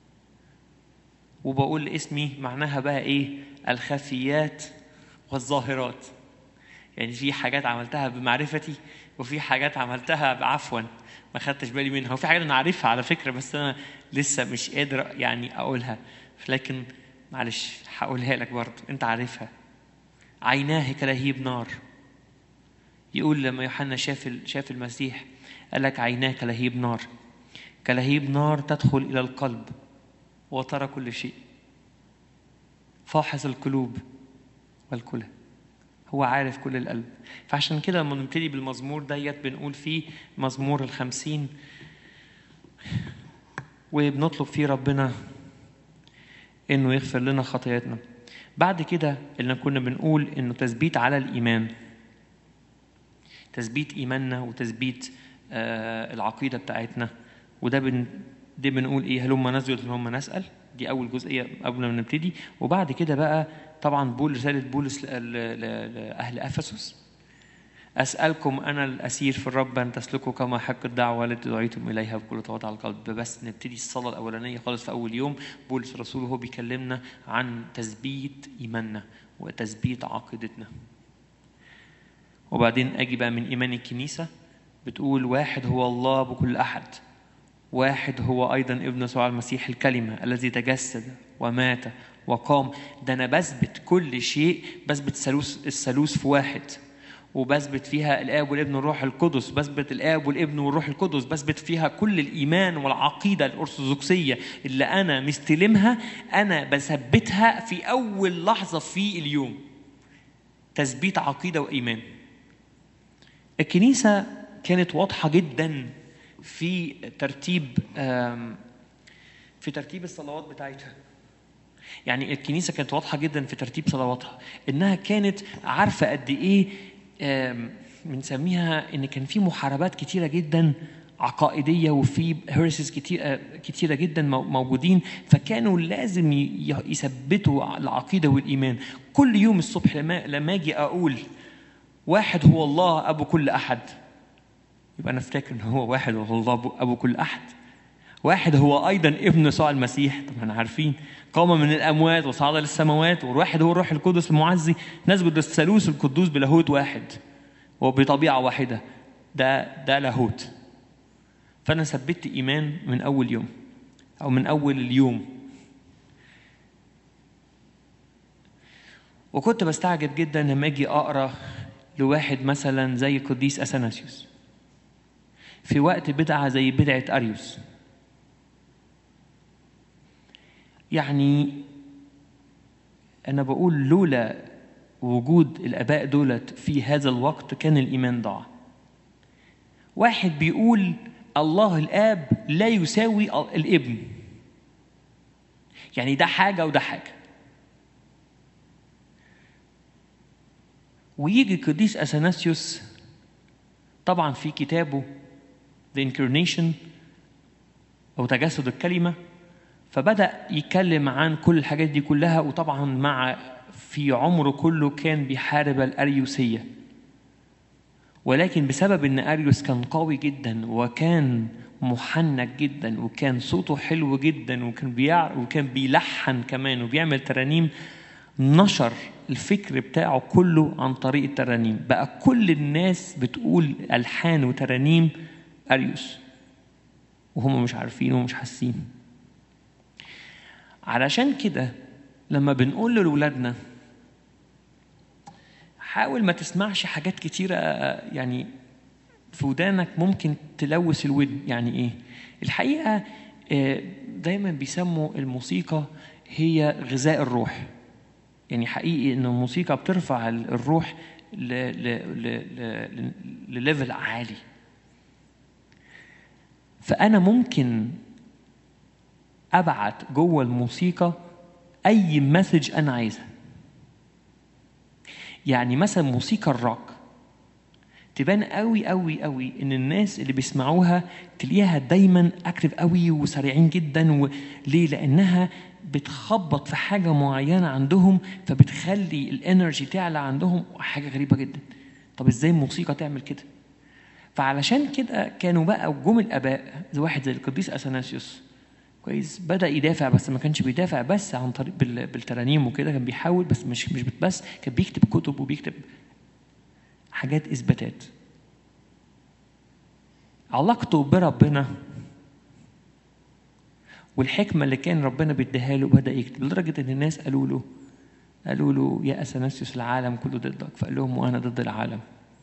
وبقول اسمي معناها بقى ايه الخفيات والظاهرات يعني في حاجات عملتها بمعرفتي وفي حاجات عملتها عفوا ما خدتش بالي منها وفي حاجات انا عارفها على فكره بس انا لسه مش قادر يعني اقولها لكن معلش هقولها لك برضه انت عارفها عيناه كلهيب نار يقول لما يوحنا شاف شاف المسيح قال لك عيناه كلهيب نار كلهيب نار تدخل الى القلب وترى كل شيء فاحص القلوب والكلى هو عارف كل القلب فعشان كده لما نبتدي بالمزمور ديت بنقول فيه مزمور الخمسين وبنطلب فيه ربنا انه يغفر لنا خطاياتنا بعد كده اللي كنا بنقول انه تثبيت على الايمان تثبيت ايماننا وتثبيت آه العقيده بتاعتنا وده بن دي بنقول ايه هلما نسجد هلما نسال دي اول جزئيه قبل ما نبتدي وبعد كده بقى طبعا بول رساله بولس لاهل افسس اسالكم انا الاسير في الرب ان تسلكوا كما حق الدعوه التي دعيتم اليها بكل تواضع القلب بس نبتدي الصلاه الاولانيه خالص في اول يوم بولس الرسول وهو بيكلمنا عن تثبيت ايماننا وتثبيت عقيدتنا وبعدين اجي بقى من ايمان الكنيسه بتقول واحد هو الله بكل احد واحد هو ايضا ابن يسوع المسيح الكلمه الذي تجسد ومات وقام ده انا بثبت كل شيء بثبت الثالوث الثالوث في واحد وبثبت فيها الاب والابن والروح القدس بثبت الاب والابن والروح القدس بثبت فيها كل الايمان والعقيده الارثوذكسيه اللي انا مستلمها انا بثبتها في اول لحظه في اليوم تثبيت عقيده وايمان الكنيسه كانت واضحه جدا في ترتيب آم، في ترتيب الصلوات بتاعتها يعني الكنيسه كانت واضحه جدا في ترتيب صلواتها انها كانت عارفه قد ايه آم، بنسميها ان كان في محاربات كتيره جدا عقائديه وفي هيرسز كتير آه، كتيره جدا مو- موجودين فكانوا لازم ي- ي- يثبتوا العقيده والايمان كل يوم الصبح لما لما اجي اقول واحد هو الله ابو كل احد يبقى انا افتكر ان هو واحد هو الله أبو- ابو كل احد واحد هو ايضا ابن يسوع المسيح طبعا احنا عارفين قام من الاموات وصعد للسماوات والواحد هو الروح القدس المعزي نسجد للثالوث القدوس بلاهوت واحد وبطبيعه واحده ده ده لاهوت فانا ثبت ايمان من اول يوم او من اول اليوم وكنت بستعجب جدا لما اجي اقرا لواحد مثلا زي القديس اثناسيوس في وقت بدعه زي بدعه اريوس يعني انا بقول لولا وجود الاباء دولت في هذا الوقت كان الايمان ضاع واحد بيقول الله الاب لا يساوي الابن يعني ده حاجه وده حاجه ويجي القديس اثناسيوس طبعا في كتابه The Incarnation أو تجسد الكلمة فبدأ يتكلم عن كل الحاجات دي كلها وطبعا مع في عمره كله كان بيحارب الأريوسية ولكن بسبب ان اريوس كان قوي جدا وكان محنك جدا وكان صوته حلو جدا وكان بيع وكان بيلحن كمان وبيعمل ترانيم نشر الفكر بتاعه كله عن طريق الترانيم بقى كل الناس بتقول الحان وترانيم اريوس وهم مش عارفين ومش حاسين علشان كده لما بنقول لأولادنا حاول ما تسمعش حاجات كتيرة يعني في ودانك ممكن تلوث الودن يعني ايه الحقيقة آه، دايما بيسموا الموسيقى هي غذاء الروح يعني حقيقي ان الموسيقى بترفع ال- الروح ل- ل- ل- ل- لليفل عالي فانا ممكن ابعت جوه الموسيقى اي مسج انا عايزها يعني مثلا موسيقى الروك تبان قوي قوي قوي ان الناس اللي بيسمعوها تلاقيها دايما اكتف قوي وسريعين جدا و... ليه لانها بتخبط في حاجه معينه عندهم فبتخلي الانرجي تعلى عندهم حاجه غريبه جدا طب ازاي الموسيقى تعمل كده فعلشان كده كانوا بقى جم الاباء زي واحد زي القديس اثناسيوس كويس بدا يدافع بس ما كانش بيدافع بس عن طريق بال- بالترانيم وكده كان بيحاول بس مش مش بس كان بيكتب كتب وبيكتب حاجات اثباتات علاقته بربنا والحكمة اللي كان ربنا بيديها له بدأ يكتب لدرجة إن الناس قالوا له قالوا له يا أثناسيوس العالم كله ضدك فقال لهم وأنا ضد العالم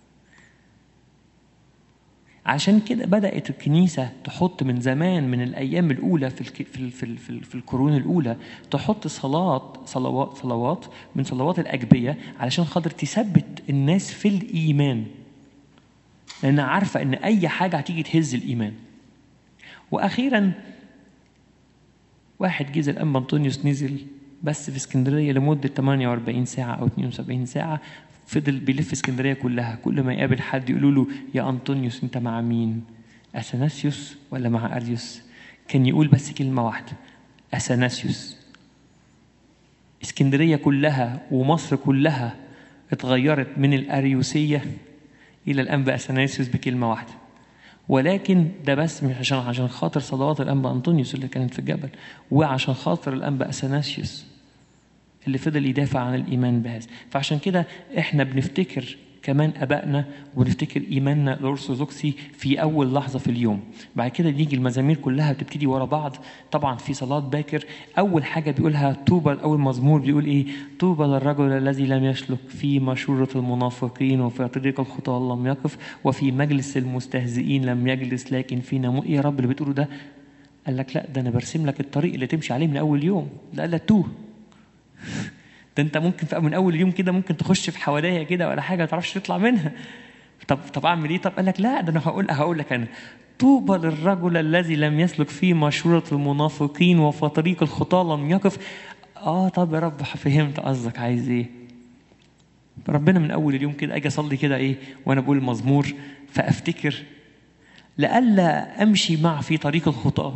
عشان كده بدأت الكنيسة تحط من زمان من الأيام الأولى في الك... في ال... في, ال... في, ال... في القرون الأولى تحط صلاة صلوات صلوات من صلوات الأجبية علشان خاطر تثبت الناس في الإيمان لأنها عارفة إن أي حاجة هتيجي تهز الإيمان وأخيرا واحد جه زي الأنبا أنطونيوس نزل بس في اسكندرية لمدة 48 ساعة أو 72 ساعة فضل بيلف اسكندرية كلها كل ما يقابل حد يقولوا له يا أنطونيوس أنت مع مين؟ أثناسيوس ولا مع أريوس؟ كان يقول بس كلمة واحدة أثناسيوس اسكندرية كلها ومصر كلها اتغيرت من الأريوسية إلى الأنبا أثناسيوس بكلمة واحدة ولكن ده بس مش عشان عشان خاطر صلوات الانبا انطونيوس اللي كانت في الجبل وعشان خاطر الانبا اثناسيوس اللي فضل يدافع عن الايمان بهذا فعشان كده احنا بنفتكر كمان ابائنا ونفتكر ايماننا الارثوذكسي في اول لحظه في اليوم بعد كده نيجي المزامير كلها بتبتدي ورا بعض طبعا في صلاه باكر اول حاجه بيقولها طوبى اول مزمور بيقول ايه طوبى للرجل الذي لم يسلك في مشوره المنافقين وفي طريق الخطاه لم يقف وفي مجلس المستهزئين لم يجلس لكن في نمو ايه يا رب اللي بتقوله ده قال لك لا ده انا برسم لك الطريق اللي تمشي عليه من اول يوم لا لا توه ده انت ممكن في من اول يوم كده ممكن تخش في حواليها كده ولا حاجه ما تعرفش تطلع منها طب طب اعمل ايه طب قال لك لا ده انا هقول هقول لك انا طوبى للرجل الذي لم يسلك في مشورة المنافقين وفي طريق الخطاة لم يقف اه طب يا رب فهمت قصدك عايز ايه ربنا من اول اليوم كده اجي اصلي كده ايه وانا بقول المزمور فافتكر لئلا امشي مع في طريق الخطاه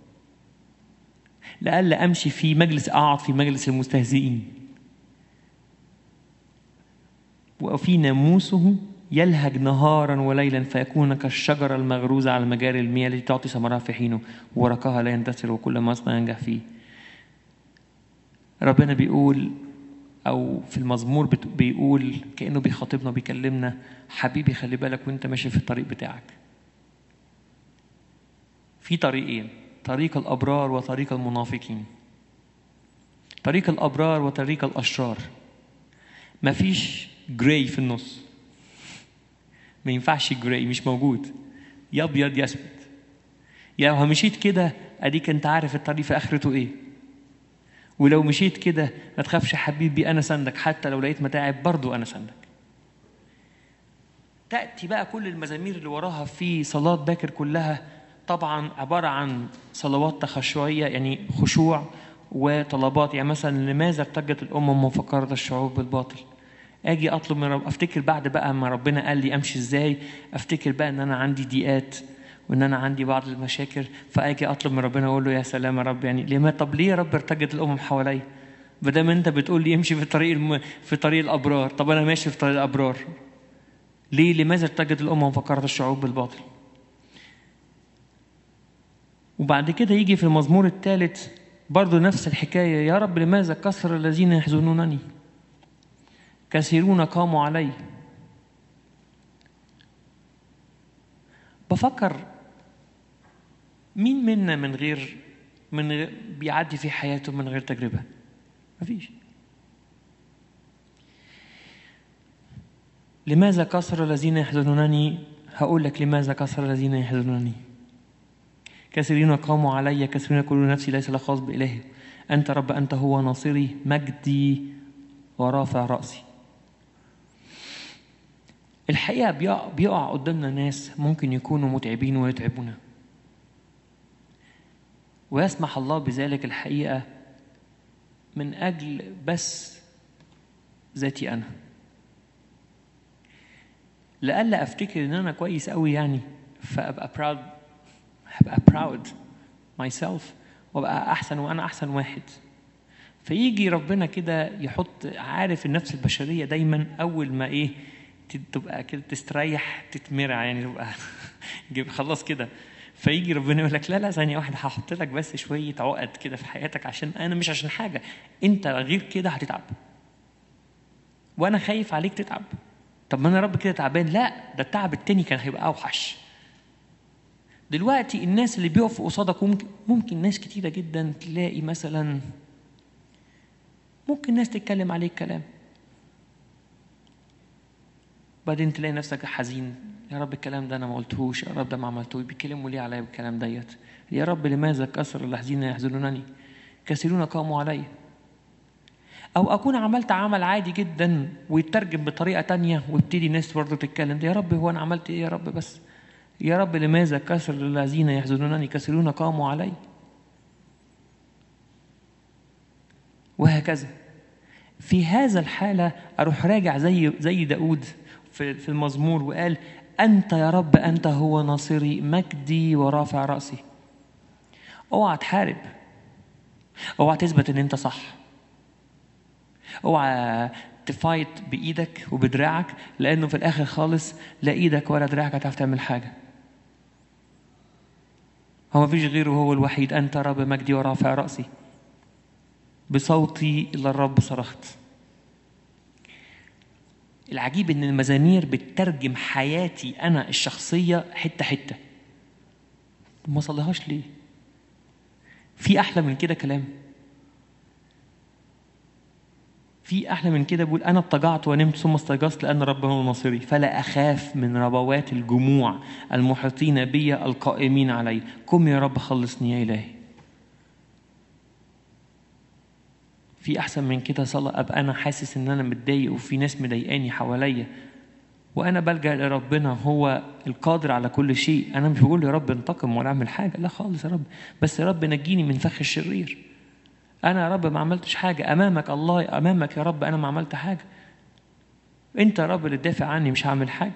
لئلا امشي في مجلس اقعد في مجلس المستهزئين وفي ناموسه يلهج نهارا وليلا فيكون كالشجرة المغروزة على مجاري المياه التي تعطي ثمرها في حينه ورقها لا ينتثر وكل ما يصنع ينجح فيه ربنا بيقول أو في المزمور بيقول كأنه بيخاطبنا بيكلمنا حبيبي خلي بالك وانت ماشي في الطريق بتاعك في طريقين طريق الأبرار وطريق المنافقين طريق الأبرار وطريق الأشرار مفيش جراي في النص ما ينفعش جراي مش موجود يا ابيض يا اسود يا لو مشيت كده اديك انت عارف الطريق في اخرته ايه ولو مشيت كده ما تخافش حبيبي انا سندك حتى لو لقيت متاعب برضو انا سندك تاتي بقى كل المزامير اللي وراها في صلاه باكر كلها طبعا عباره عن صلوات تخشعيه يعني خشوع وطلبات يعني مثلا لماذا ارتجت الامم وفكرت الشعوب بالباطل اجي اطلب من رب افتكر بعد بقى ما ربنا قال لي امشي ازاي افتكر بقى ان انا عندي ضيقات وان انا عندي بعض المشاكل فاجي اطلب من ربنا اقول له يا سلام يا رب يعني ليه طب ليه يا رب ارتجت الامم حواليا ما دام انت بتقول لي امشي في طريق الم... في طريق الابرار طب انا ماشي في طريق الابرار ليه لماذا ارتجت الامم وفكرت الشعوب بالباطل وبعد كده يجي في المزمور الثالث برضه نفس الحكايه يا رب لماذا كسر الذين يحزنونني كثيرون قاموا علي بفكر مين منا من غير من غير بيعدي في حياته من غير تجربه مفيش لماذا كسر الذين يحزنونني هقول لك لماذا كسر الذين يحزنونني كثيرين قاموا علي كثيرين يقولون نفسي ليس لك خاص بإلهي أنت رب أنت هو ناصري مجدي ورافع رأسي الحقيقة بيقع, بيقع قدامنا ناس ممكن يكونوا متعبين ويتعبونا ويسمح الله بذلك الحقيقة من أجل بس ذاتي أنا لألا أفتكر إن أنا كويس قوي يعني فأبقى proud هبقى proud myself وابقى أحسن وأنا أحسن واحد فيجي ربنا كده يحط عارف النفس البشرية دايما أول ما إيه تبقى كده تستريح تتمرع يعني تبقى جيب خلاص كده فيجي ربنا يقول لك لا لا ثانيه واحده هحط لك بس شويه عقد كده في حياتك عشان انا مش عشان حاجه انت غير كده هتتعب وانا خايف عليك تتعب طب ما انا رب كده تعبان لا ده التعب التاني كان هيبقى اوحش دلوقتي الناس اللي بيقفوا قصادك ممكن ممكن ناس كتيره جدا تلاقي مثلا ممكن ناس تتكلم عليك كلام بعدين تلاقي نفسك حزين يا رب الكلام ده انا ما قلتهوش يا رب ده ما عملتوش بيتكلموا ليه عليا بالكلام ديت يا رب لماذا كسر الذين يحزنونني كثيرون قاموا علي او اكون عملت عمل عادي جدا ويترجم بطريقه تانية ويبتدي الناس برضه تتكلم يا رب هو انا عملت ايه يا رب بس يا رب لماذا كسر الذين يحزنونني كثيرون قاموا علي وهكذا في هذا الحالة أروح راجع زي زي داود في في المزمور وقال أنت يا رب أنت هو ناصري مجدي ورافع رأسي اوعى تحارب اوعى تثبت ان انت صح اوعى تفايت بايدك وبدراعك لانه في الاخر خالص لا ايدك ولا دراعك هتعرف تعمل حاجه هو ما فيش غيره هو الوحيد انت رب مجدي ورافع راسي بصوتي الى الرب صرخت العجيب ان المزامير بتترجم حياتي انا الشخصيه حته حته ما صليهاش ليه في احلى من كده كلام في احلى من كده بيقول انا اضطجعت ونمت ثم استيقظت لان رب هو ناصري فلا اخاف من ربوات الجموع المحيطين بي القائمين علي قم يا رب خلصني يا الهي في احسن من كده صلاه ابقى انا حاسس ان انا متضايق وفي ناس مضايقاني حواليا وانا بلجا لربنا هو القادر على كل شيء انا مش بقول يا رب انتقم ولا اعمل حاجه لا خالص يا رب بس يا رب نجيني من فخ الشرير انا يا رب ما عملتش حاجه امامك الله امامك يا رب انا ما عملت حاجه انت يا رب اللي تدافع عني مش هعمل حاجه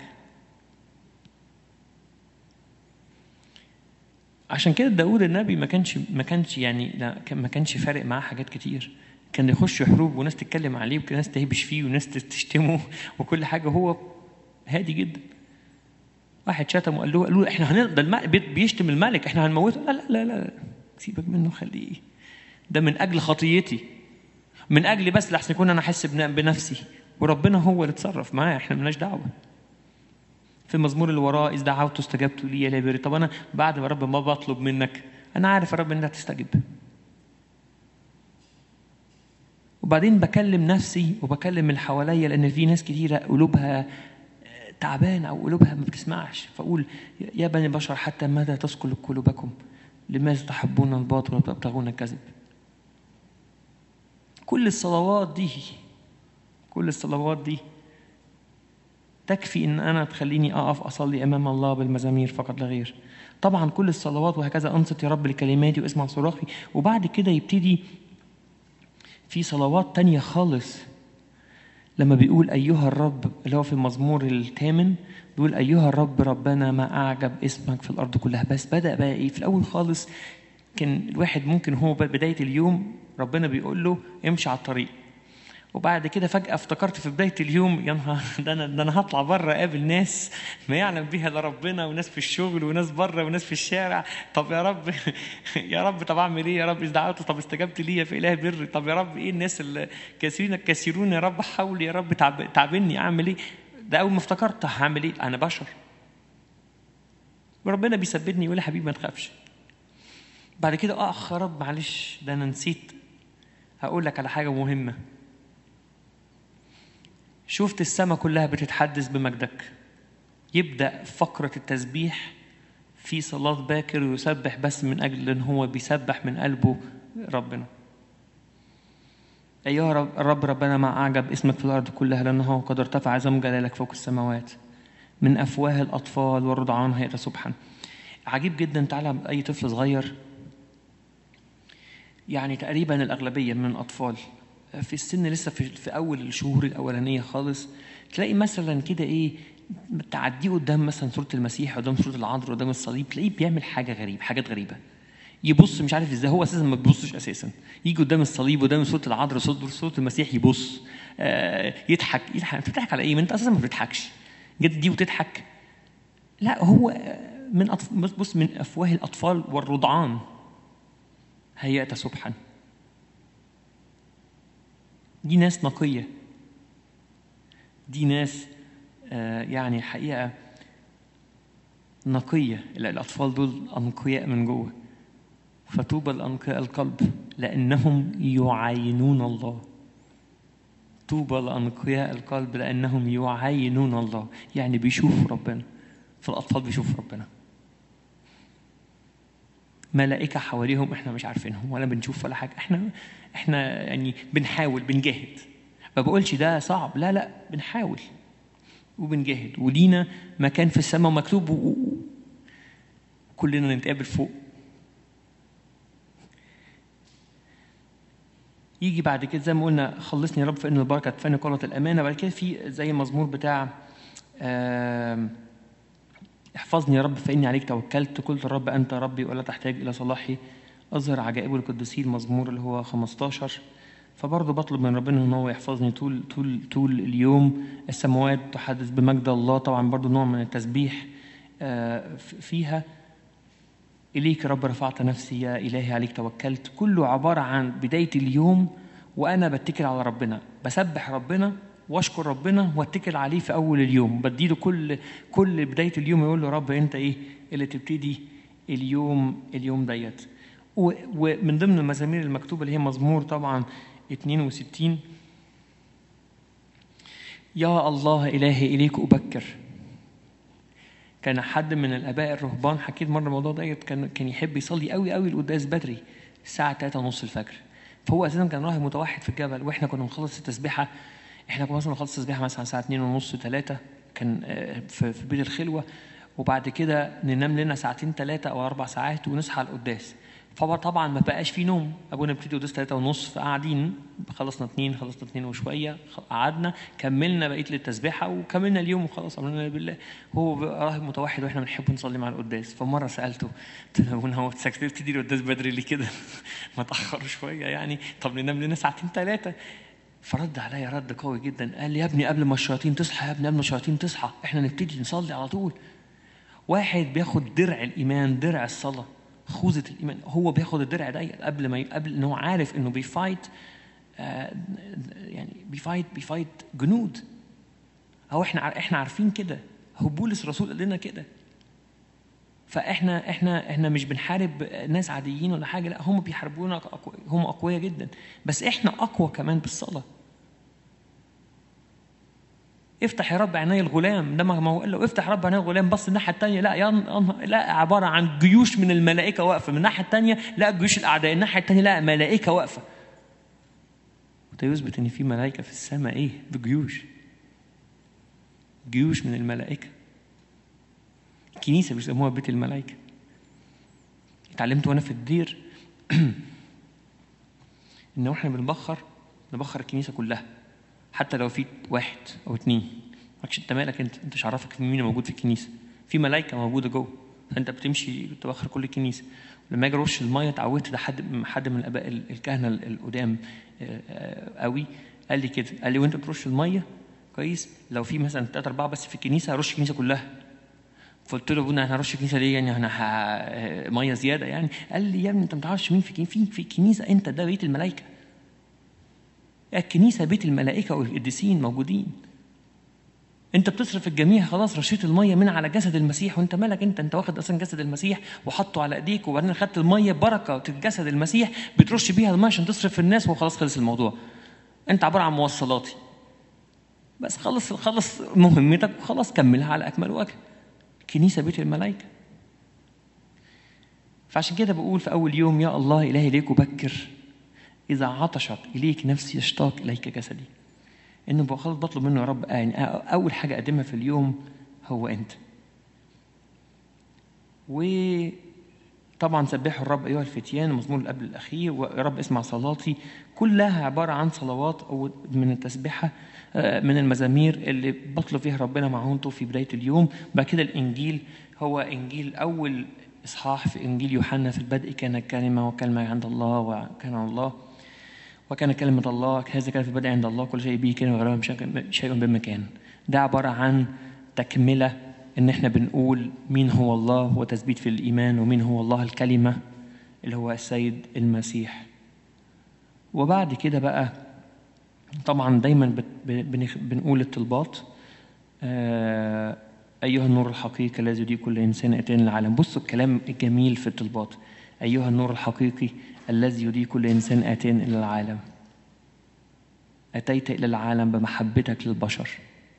عشان كده داود النبي ما كانش ما كانش يعني لا ما كانش فارق معاه حاجات كتير كان يخش حروب وناس تتكلم عليه وناس تهبش فيه وناس تشتمه وكل حاجه هو هادي جدا واحد شتمه وقال له قالوا له احنا هنقدر الملك بيشتم الملك احنا هنموته لا لا لا لا سيبك منه خليه ده من اجل خطيتي من اجل بس لحسن يكون انا احس بنفسي وربنا هو اللي اتصرف معايا احنا مالناش دعوه في المزمور اللي وراه اذ دعوت استجبت لي يا بري طب انا بعد ما رب ما بطلب منك انا عارف يا رب انك هتستجب وبعدين بكلم نفسي وبكلم اللي حواليا لان في ناس كتيره قلوبها تعبانه او قلوبها ما بتسمعش فاقول يا بني البشر حتى متى تثقل قلوبكم لماذا تحبون الباطل وتبتغون الكذب كل الصلوات دي كل الصلوات دي تكفي ان انا تخليني اقف اصلي امام الله بالمزامير فقط لا غير طبعا كل الصلوات وهكذا انصت يا رب لكلماتي واسمع صراخي وبعد كده يبتدي في صلوات تانية خالص لما بيقول أيها الرب اللي هو في المزمور الثامن بيقول أيها الرب ربنا ما أعجب اسمك في الأرض كلها بس بدأ بقى إيه في الأول خالص كان الواحد ممكن هو بداية اليوم ربنا بيقول له امشي على الطريق وبعد كده فجأة افتكرت في بداية اليوم يا نهار ده أنا ده أنا هطلع بره أقابل ناس ما يعلم بيها إلا ربنا وناس في الشغل وناس بره وناس في الشارع طب يا رب يا رب طب أعمل إيه يا رب إذا دعوت طب استجبت لي في إله بر طب يا رب إيه الناس الكثيرين الكثيرون يا رب حاول يا رب تعب تعبني أعمل إيه ده أول ما افتكرت هعمل إيه أنا بشر وربنا بيثبتني يقول يا حبيبي ما تخافش بعد كده أخ يا رب معلش ده أنا نسيت هقول لك على حاجة مهمة شفت السماء كلها بتتحدث بمجدك يبدأ فقرة التسبيح في صلاة باكر ويسبح بس من أجل أن هو بيسبح من قلبه ربنا أيها رب, رب ربنا ما أعجب اسمك في الأرض كلها لأنه قد ارتفع عظم جلالك فوق السماوات من أفواه الأطفال والرضعان هيئة سبحا عجيب جدا تعالى أي طفل صغير يعني تقريبا الأغلبية من الأطفال في السن لسه في, في اول الشهور الاولانيه خالص تلاقي مثلا كده ايه تعديه قدام مثلا صوره المسيح قدام صوره العذراء قدام الصليب تلاقيه بيعمل حاجه غريبه حاجات غريبه يبص مش عارف ازاي هو اساسا ما بيبصش اساسا يجي قدام الصليب قدام صوره العذراء صوره صوره المسيح يبص آه يضحك يضحك انت بتضحك على ايه؟ ما انت اساسا ما بتضحكش جت دي وتضحك لا هو من أطف... بص من افواه الاطفال والرضعان هيأت سبحا دي ناس نقية دي ناس آه يعني حقيقة نقية الأطفال دول أنقياء من جوه فطوبى لأنقياء القلب لأنهم يعاينون الله طوبى لأنقياء القلب لأنهم يعاينون الله يعني بيشوفوا ربنا فالأطفال بيشوفوا ربنا ملائكة حواليهم احنا مش عارفينهم ولا بنشوف ولا حاجة احنا احنا يعني بنحاول بنجاهد ما بقولش ده صعب لا لا بنحاول وبنجاهد ولينا مكان في السماء مكتوب و... كلنا نتقابل فوق يجي بعد كده زي ما قلنا خلصني يا رب فإن البركة تفني قرة الأمانة بعد كده في زي المزمور بتاع آه احفظني يا رب فإني عليك توكلت قلت الرب أنت ربي ولا تحتاج إلى صلاحي أظهر عجائب القديسين المزمور اللي هو 15 فبرضه بطلب من ربنا ان هو يحفظني طول طول طول اليوم السماوات تحدث بمجد الله طبعا برضه نوع من التسبيح فيها اليك رب رفعت نفسي يا الهي عليك توكلت كله عباره عن بدايه اليوم وانا بتكل على ربنا بسبح ربنا واشكر ربنا واتكل عليه في اول اليوم بديله كل كل بدايه اليوم يقول له رب انت ايه اللي تبتدي اليوم اليوم ديت ومن ضمن المزامير المكتوبه اللي هي مزمور طبعا 62 يا الله إلهي إليك أبكر كان حد من الآباء الرهبان حكيت مرة الموضوع ده كان كان يحب يصلي قوي قوي القداس بدري الساعة 3 ونص الفجر فهو أساسا كان راهب متوحد في الجبل وإحنا كنا بنخلص التسبيحة إحنا كنا مثلا بنخلص التسبيحة مثلا الساعة 2 ونص 3 كان آه، في في بيت الخلوه وبعد كده ننام لنا ساعتين ثلاثه او اربع ساعات ونصحى على القداس فطبعا ما بقاش في نوم ابونا بيبتدي قداس ثلاثة ونص فقاعدين خلصنا اتنين خلصنا اتنين وشويه خ- قعدنا كملنا بقيه التسبيحه وكملنا اليوم وخلاص امرنا بالله هو بقى راهب متوحد واحنا بنحب نصلي مع القداس فمره سالته قلت له ابونا هو ساكت بتبتدي القداس بدري ليه كده ما تاخر شويه يعني طب ننام لنا ساعتين ثلاثه فرد عليا رد قوي جدا قال لي يا ابني قبل ما الشياطين تصحى يا ابني قبل ما الشياطين تصحى احنا نبتدي نصلي على طول واحد بياخد درع الايمان درع الصلاه خوذه الايمان هو بياخد الدرع ده قبل ما ي- قبل ان هو عارف انه بيفايت آه، يعني بيفايت بيفايت جنود او احنا عار- احنا عارفين كده هو بولس الرسول قال لنا كده فاحنا احنا احنا مش بنحارب ناس عاديين ولا حاجه لا هم بيحاربونا أقو- هم اقوياء جدا بس احنا اقوى كمان بالصلاه افتح يا رب عيني الغلام ده ما ما هو قال له افتح يا رب عيني الغلام بص الناحيه الثانيه لا يا لا عباره عن جيوش من الملائكه واقفه من الناحيه الثانيه لا جيوش الاعداء الناحيه الثانيه لا ملائكه واقفه وده يثبت ان في ملائكه في السماء ايه بجيوش جيوش من الملائكه الكنيسه بيسموها بيت الملائكه اتعلمت وانا في الدير ان احنا بنبخر نبخر الكنيسه كلها حتى لو في واحد او اتنين مالكش انت مالك انت انت مش عارفك مين موجود في الكنيسه في ملائكه موجوده جوه فانت بتمشي بتبخر كل الكنيسه لما اجي ارش الميه اتعودت ده حد حد من الاباء ال- الكهنه ال- القدام آه، آه، قوي قال لي كده قال لي وانت بترش الميه كويس لو في مثلا ثلاثة أربعة بس في الكنيسة هرش الكنيسة كلها فقلت له ابونا انا هرش الكنيسه ليه يعني انا ه- ميه زياده يعني قال لي يا ابني انت ما تعرفش مين في كنيسة في في الكنيسه انت ده بيت الملائكه الكنيسه بيت الملائكه والقديسين موجودين انت بتصرف الجميع خلاص رشيت الميه من على جسد المسيح وانت مالك انت انت واخد اصلا جسد المسيح وحطه على ايديك وبعدين خدت الميه بركه جسد المسيح بترش بيها الميه عشان تصرف الناس وخلاص خلص الموضوع انت عباره عن موصلاتي بس خلص خلص مهمتك وخلاص كملها على اكمل وجه كنيسه بيت الملائكه فعشان كده بقول في اول يوم يا الله الهي اليك بكر اذا عطشت اليك نفسي يشتاق اليك جسدي انه بقى خلاص بطلب منه يا رب يعني اول حاجه اقدمها في اليوم هو انت وطبعا سبحوا الرب ايها الفتيان المزمور اللي قبل الاخير ويا رب اسمع صلاتي كلها عباره عن صلوات او من التسبحه آه، من المزامير اللي بطلب فيها ربنا معونته في بدايه اليوم بعد كده الانجيل هو انجيل اول اصحاح في انجيل يوحنا في البدء كان الكلمه وكلمه عند الله وكان الله وكان كلمة الله هذا كان في البدء عند الله كل شيء به كان وغيره مش شيء بمكان ده عبارة عن تكملة إن إحنا بنقول مين هو الله وتثبيت في الإيمان ومين هو الله الكلمة اللي هو السيد المسيح وبعد كده بقى طبعا دايما بت- بنخ- بنقول الطلبات آه، أيها النور الحقيقي الذي يضيء كل إنسان أتينا العالم بصوا الكلام الجميل في الطلبات أيها النور الحقيقي الذي يضيء كل إنسان آتين إلى العالم أتيت إلى العالم بمحبتك للبشر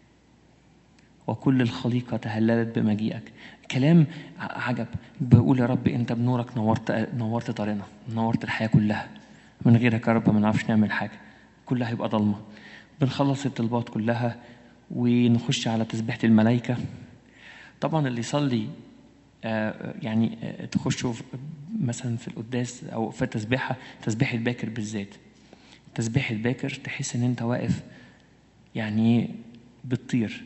وكل الخليقة تهللت بمجيئك كلام ع- عجب بقول يا رب أنت بنورك نورت نورت طريقنا نورت الحياة كلها من غيرك يا رب ما نعرفش نعمل حاجة كلها هيبقى ضلمة بنخلص الطلبات كلها ونخش على تسبيحة الملائكة طبعا اللي يصلي آه، يعني آه، تخشوا في- مثلا في القداس او في التسبيحه تسبيحه باكر بالذات تسبيحه باكر تحس ان انت واقف يعني إيه؟ بتطير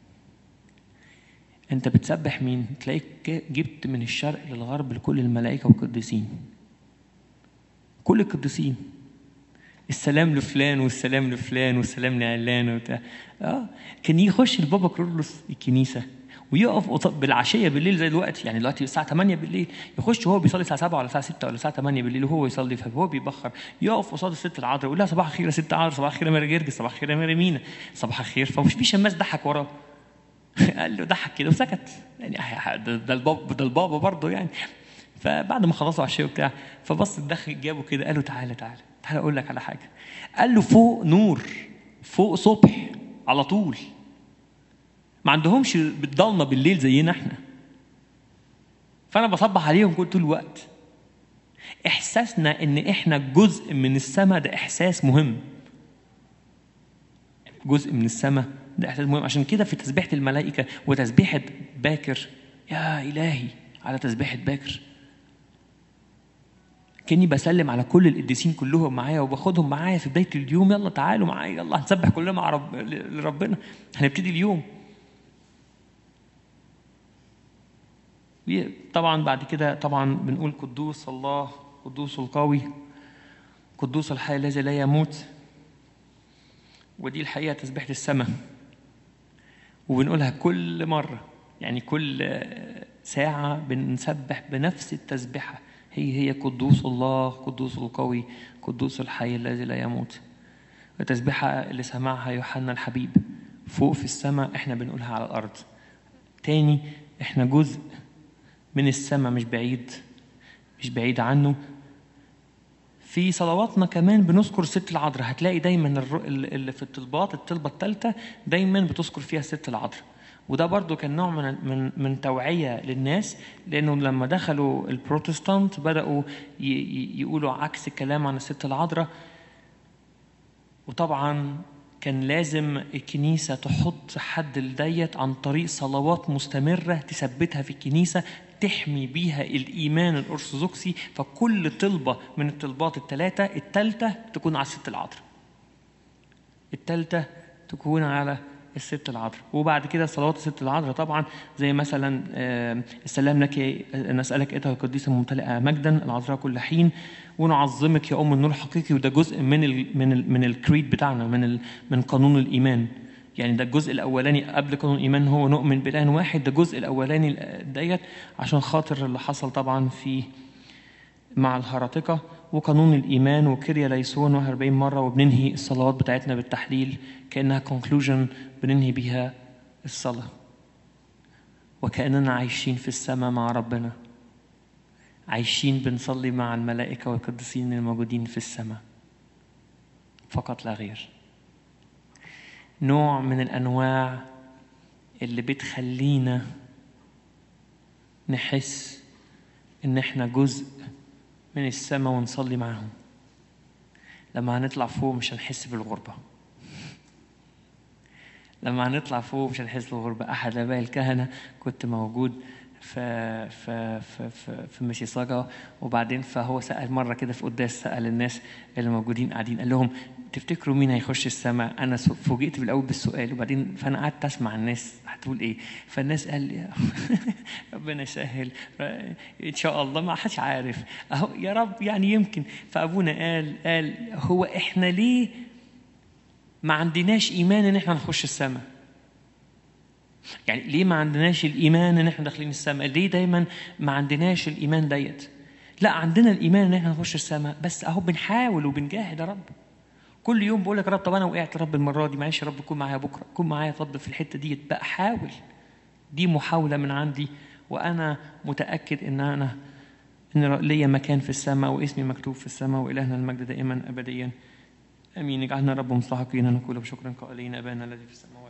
انت بتسبح مين تلاقيك جا- جبت من الشرق للغرب لكل الملائكه والقديسين كل القديسين السلام لفلان والسلام لفلان والسلام لعلان وبتاع اه كان يخش البابا كرولوس الكنيسه ويقف قصاد- بالعشيه بالليل زي دلوقتي يعني دلوقتي الساعه 8 بالليل يخش وهو بيصلي الساعه 7 ولا الساعه 6 ولا الساعه 8 بالليل وهو يصلي فهو بيبخر يقف قصاد الست العذراء يقول لها صباح الخير يا ست عذراء صباح الخير يا ماري جرجس صباح الخير يا ماري مينا صباح الخير فمش في شماس ضحك وراه قال له ضحك كده وسكت يعني ده ده البابا ده البابا برضه يعني فبعد ما خلصوا عشاء وبتاع فبص الدخل جابه كده قال له تعالى تعالى تعالى اقول لك على حاجه قال له فوق نور فوق صبح على طول ما عندهمش بالضلمه بالليل زينا احنا فانا بصبح عليهم كل طول الوقت احساسنا ان احنا جزء من السماء ده احساس مهم جزء من السماء ده احساس مهم عشان كده في تسبيحه الملائكه وتسبيحه باكر يا الهي على تسبيحه باكر كاني بسلم على كل القديسين كلهم معايا وباخدهم معايا في بدايه اليوم يلا تعالوا معايا يلا هنسبح كلنا مع رب لربنا هنبتدي اليوم طبعا بعد كده طبعا بنقول قدوس الله قدوس القوي قدوس الحي الذي لا يموت ودي الحقيقه تسبيحه السماء وبنقولها كل مره يعني كل ساعه بنسبح بنفس التسبيحه هي هي قدوس الله قدوس القوي قدوس الحي الذي لا يموت التسبيحة اللي سمعها يوحنا الحبيب فوق في السماء احنا بنقولها على الأرض تاني احنا جزء من السماء مش بعيد مش بعيد عنه في صلواتنا كمان بنذكر ست العذراء هتلاقي دايما اللي في الطلبات الطلبة الثالثة دايما بتذكر فيها ست العذراء وده برضو كان نوع من من من توعيه للناس لانه لما دخلوا البروتستانت بداوا يقولوا عكس الكلام عن الست العذراء وطبعا كان لازم الكنيسة تحط حد لديت عن طريق صلوات مستمرة تثبتها في الكنيسة تحمي بيها الإيمان الأرثوذكسي فكل طلبة من الطلبات الثلاثة الثالثة تكون على الست العذراء الثالثة تكون على الست العذراء وبعد كده صلوات الست العذراء طبعا زي مثلا السلام لك نسألك أيتها القديسة الممتلئة مجدا العذراء كل حين ونعظمك يا أم النور الحقيقي وده جزء من ال من ال من الكريد بتاعنا من ال من قانون الإيمان يعني ده الجزء الأولاني قبل قانون الإيمان هو نؤمن بإله واحد ده الجزء الأولاني ديت عشان خاطر اللي حصل طبعا في مع الهرطقة وقانون الإيمان وكريا ليسون 41 مرة وبننهي الصلوات بتاعتنا بالتحليل كأنها conclusion بننهي بيها الصلاة وكأننا عايشين في السماء مع ربنا عايشين بنصلي مع الملائكة والقديسين الموجودين في السماء فقط لا غير نوع من الأنواع اللي بتخلينا نحس إن إحنا جزء من السماء ونصلي معاهم لما هنطلع فوق مش هنحس بالغربة لما هنطلع فوق مش هنحس بالغربة أحد آباء الكهنة كنت موجود في في في في, في ميسيساجا وبعدين فهو سأل مرة كده في قداس سأل الناس اللي موجودين قاعدين قال لهم تفتكروا مين هيخش السماء؟ أنا فوجئت بالأول بالسؤال وبعدين فأنا قعدت أسمع الناس هتقول إيه؟ فالناس قال ربنا يسهل إن شاء الله ما حدش عارف أهو يا رب يعني يمكن فأبونا قال قال هو إحنا ليه ما عندناش إيمان إن إحنا نخش السماء؟ يعني ليه ما عندناش الايمان ان احنا داخلين السماء ليه دايما ما عندناش الايمان ديت لا عندنا الايمان ان احنا نخش السماء بس اهو بنحاول وبنجاهد يا رب كل يوم بقول لك يا رب طب انا وقعت يا رب المره دي معلش يا رب كون معايا بكره كون معايا طب في الحته ديت بقى حاول دي محاوله من عندي وانا متاكد ان انا ان ليا مكان في السماء واسمي مكتوب في السماء والهنا المجد دائما ابديا امين اجعلنا رب مستحقين نقول بشكر قائلين ابانا الذي في السماوات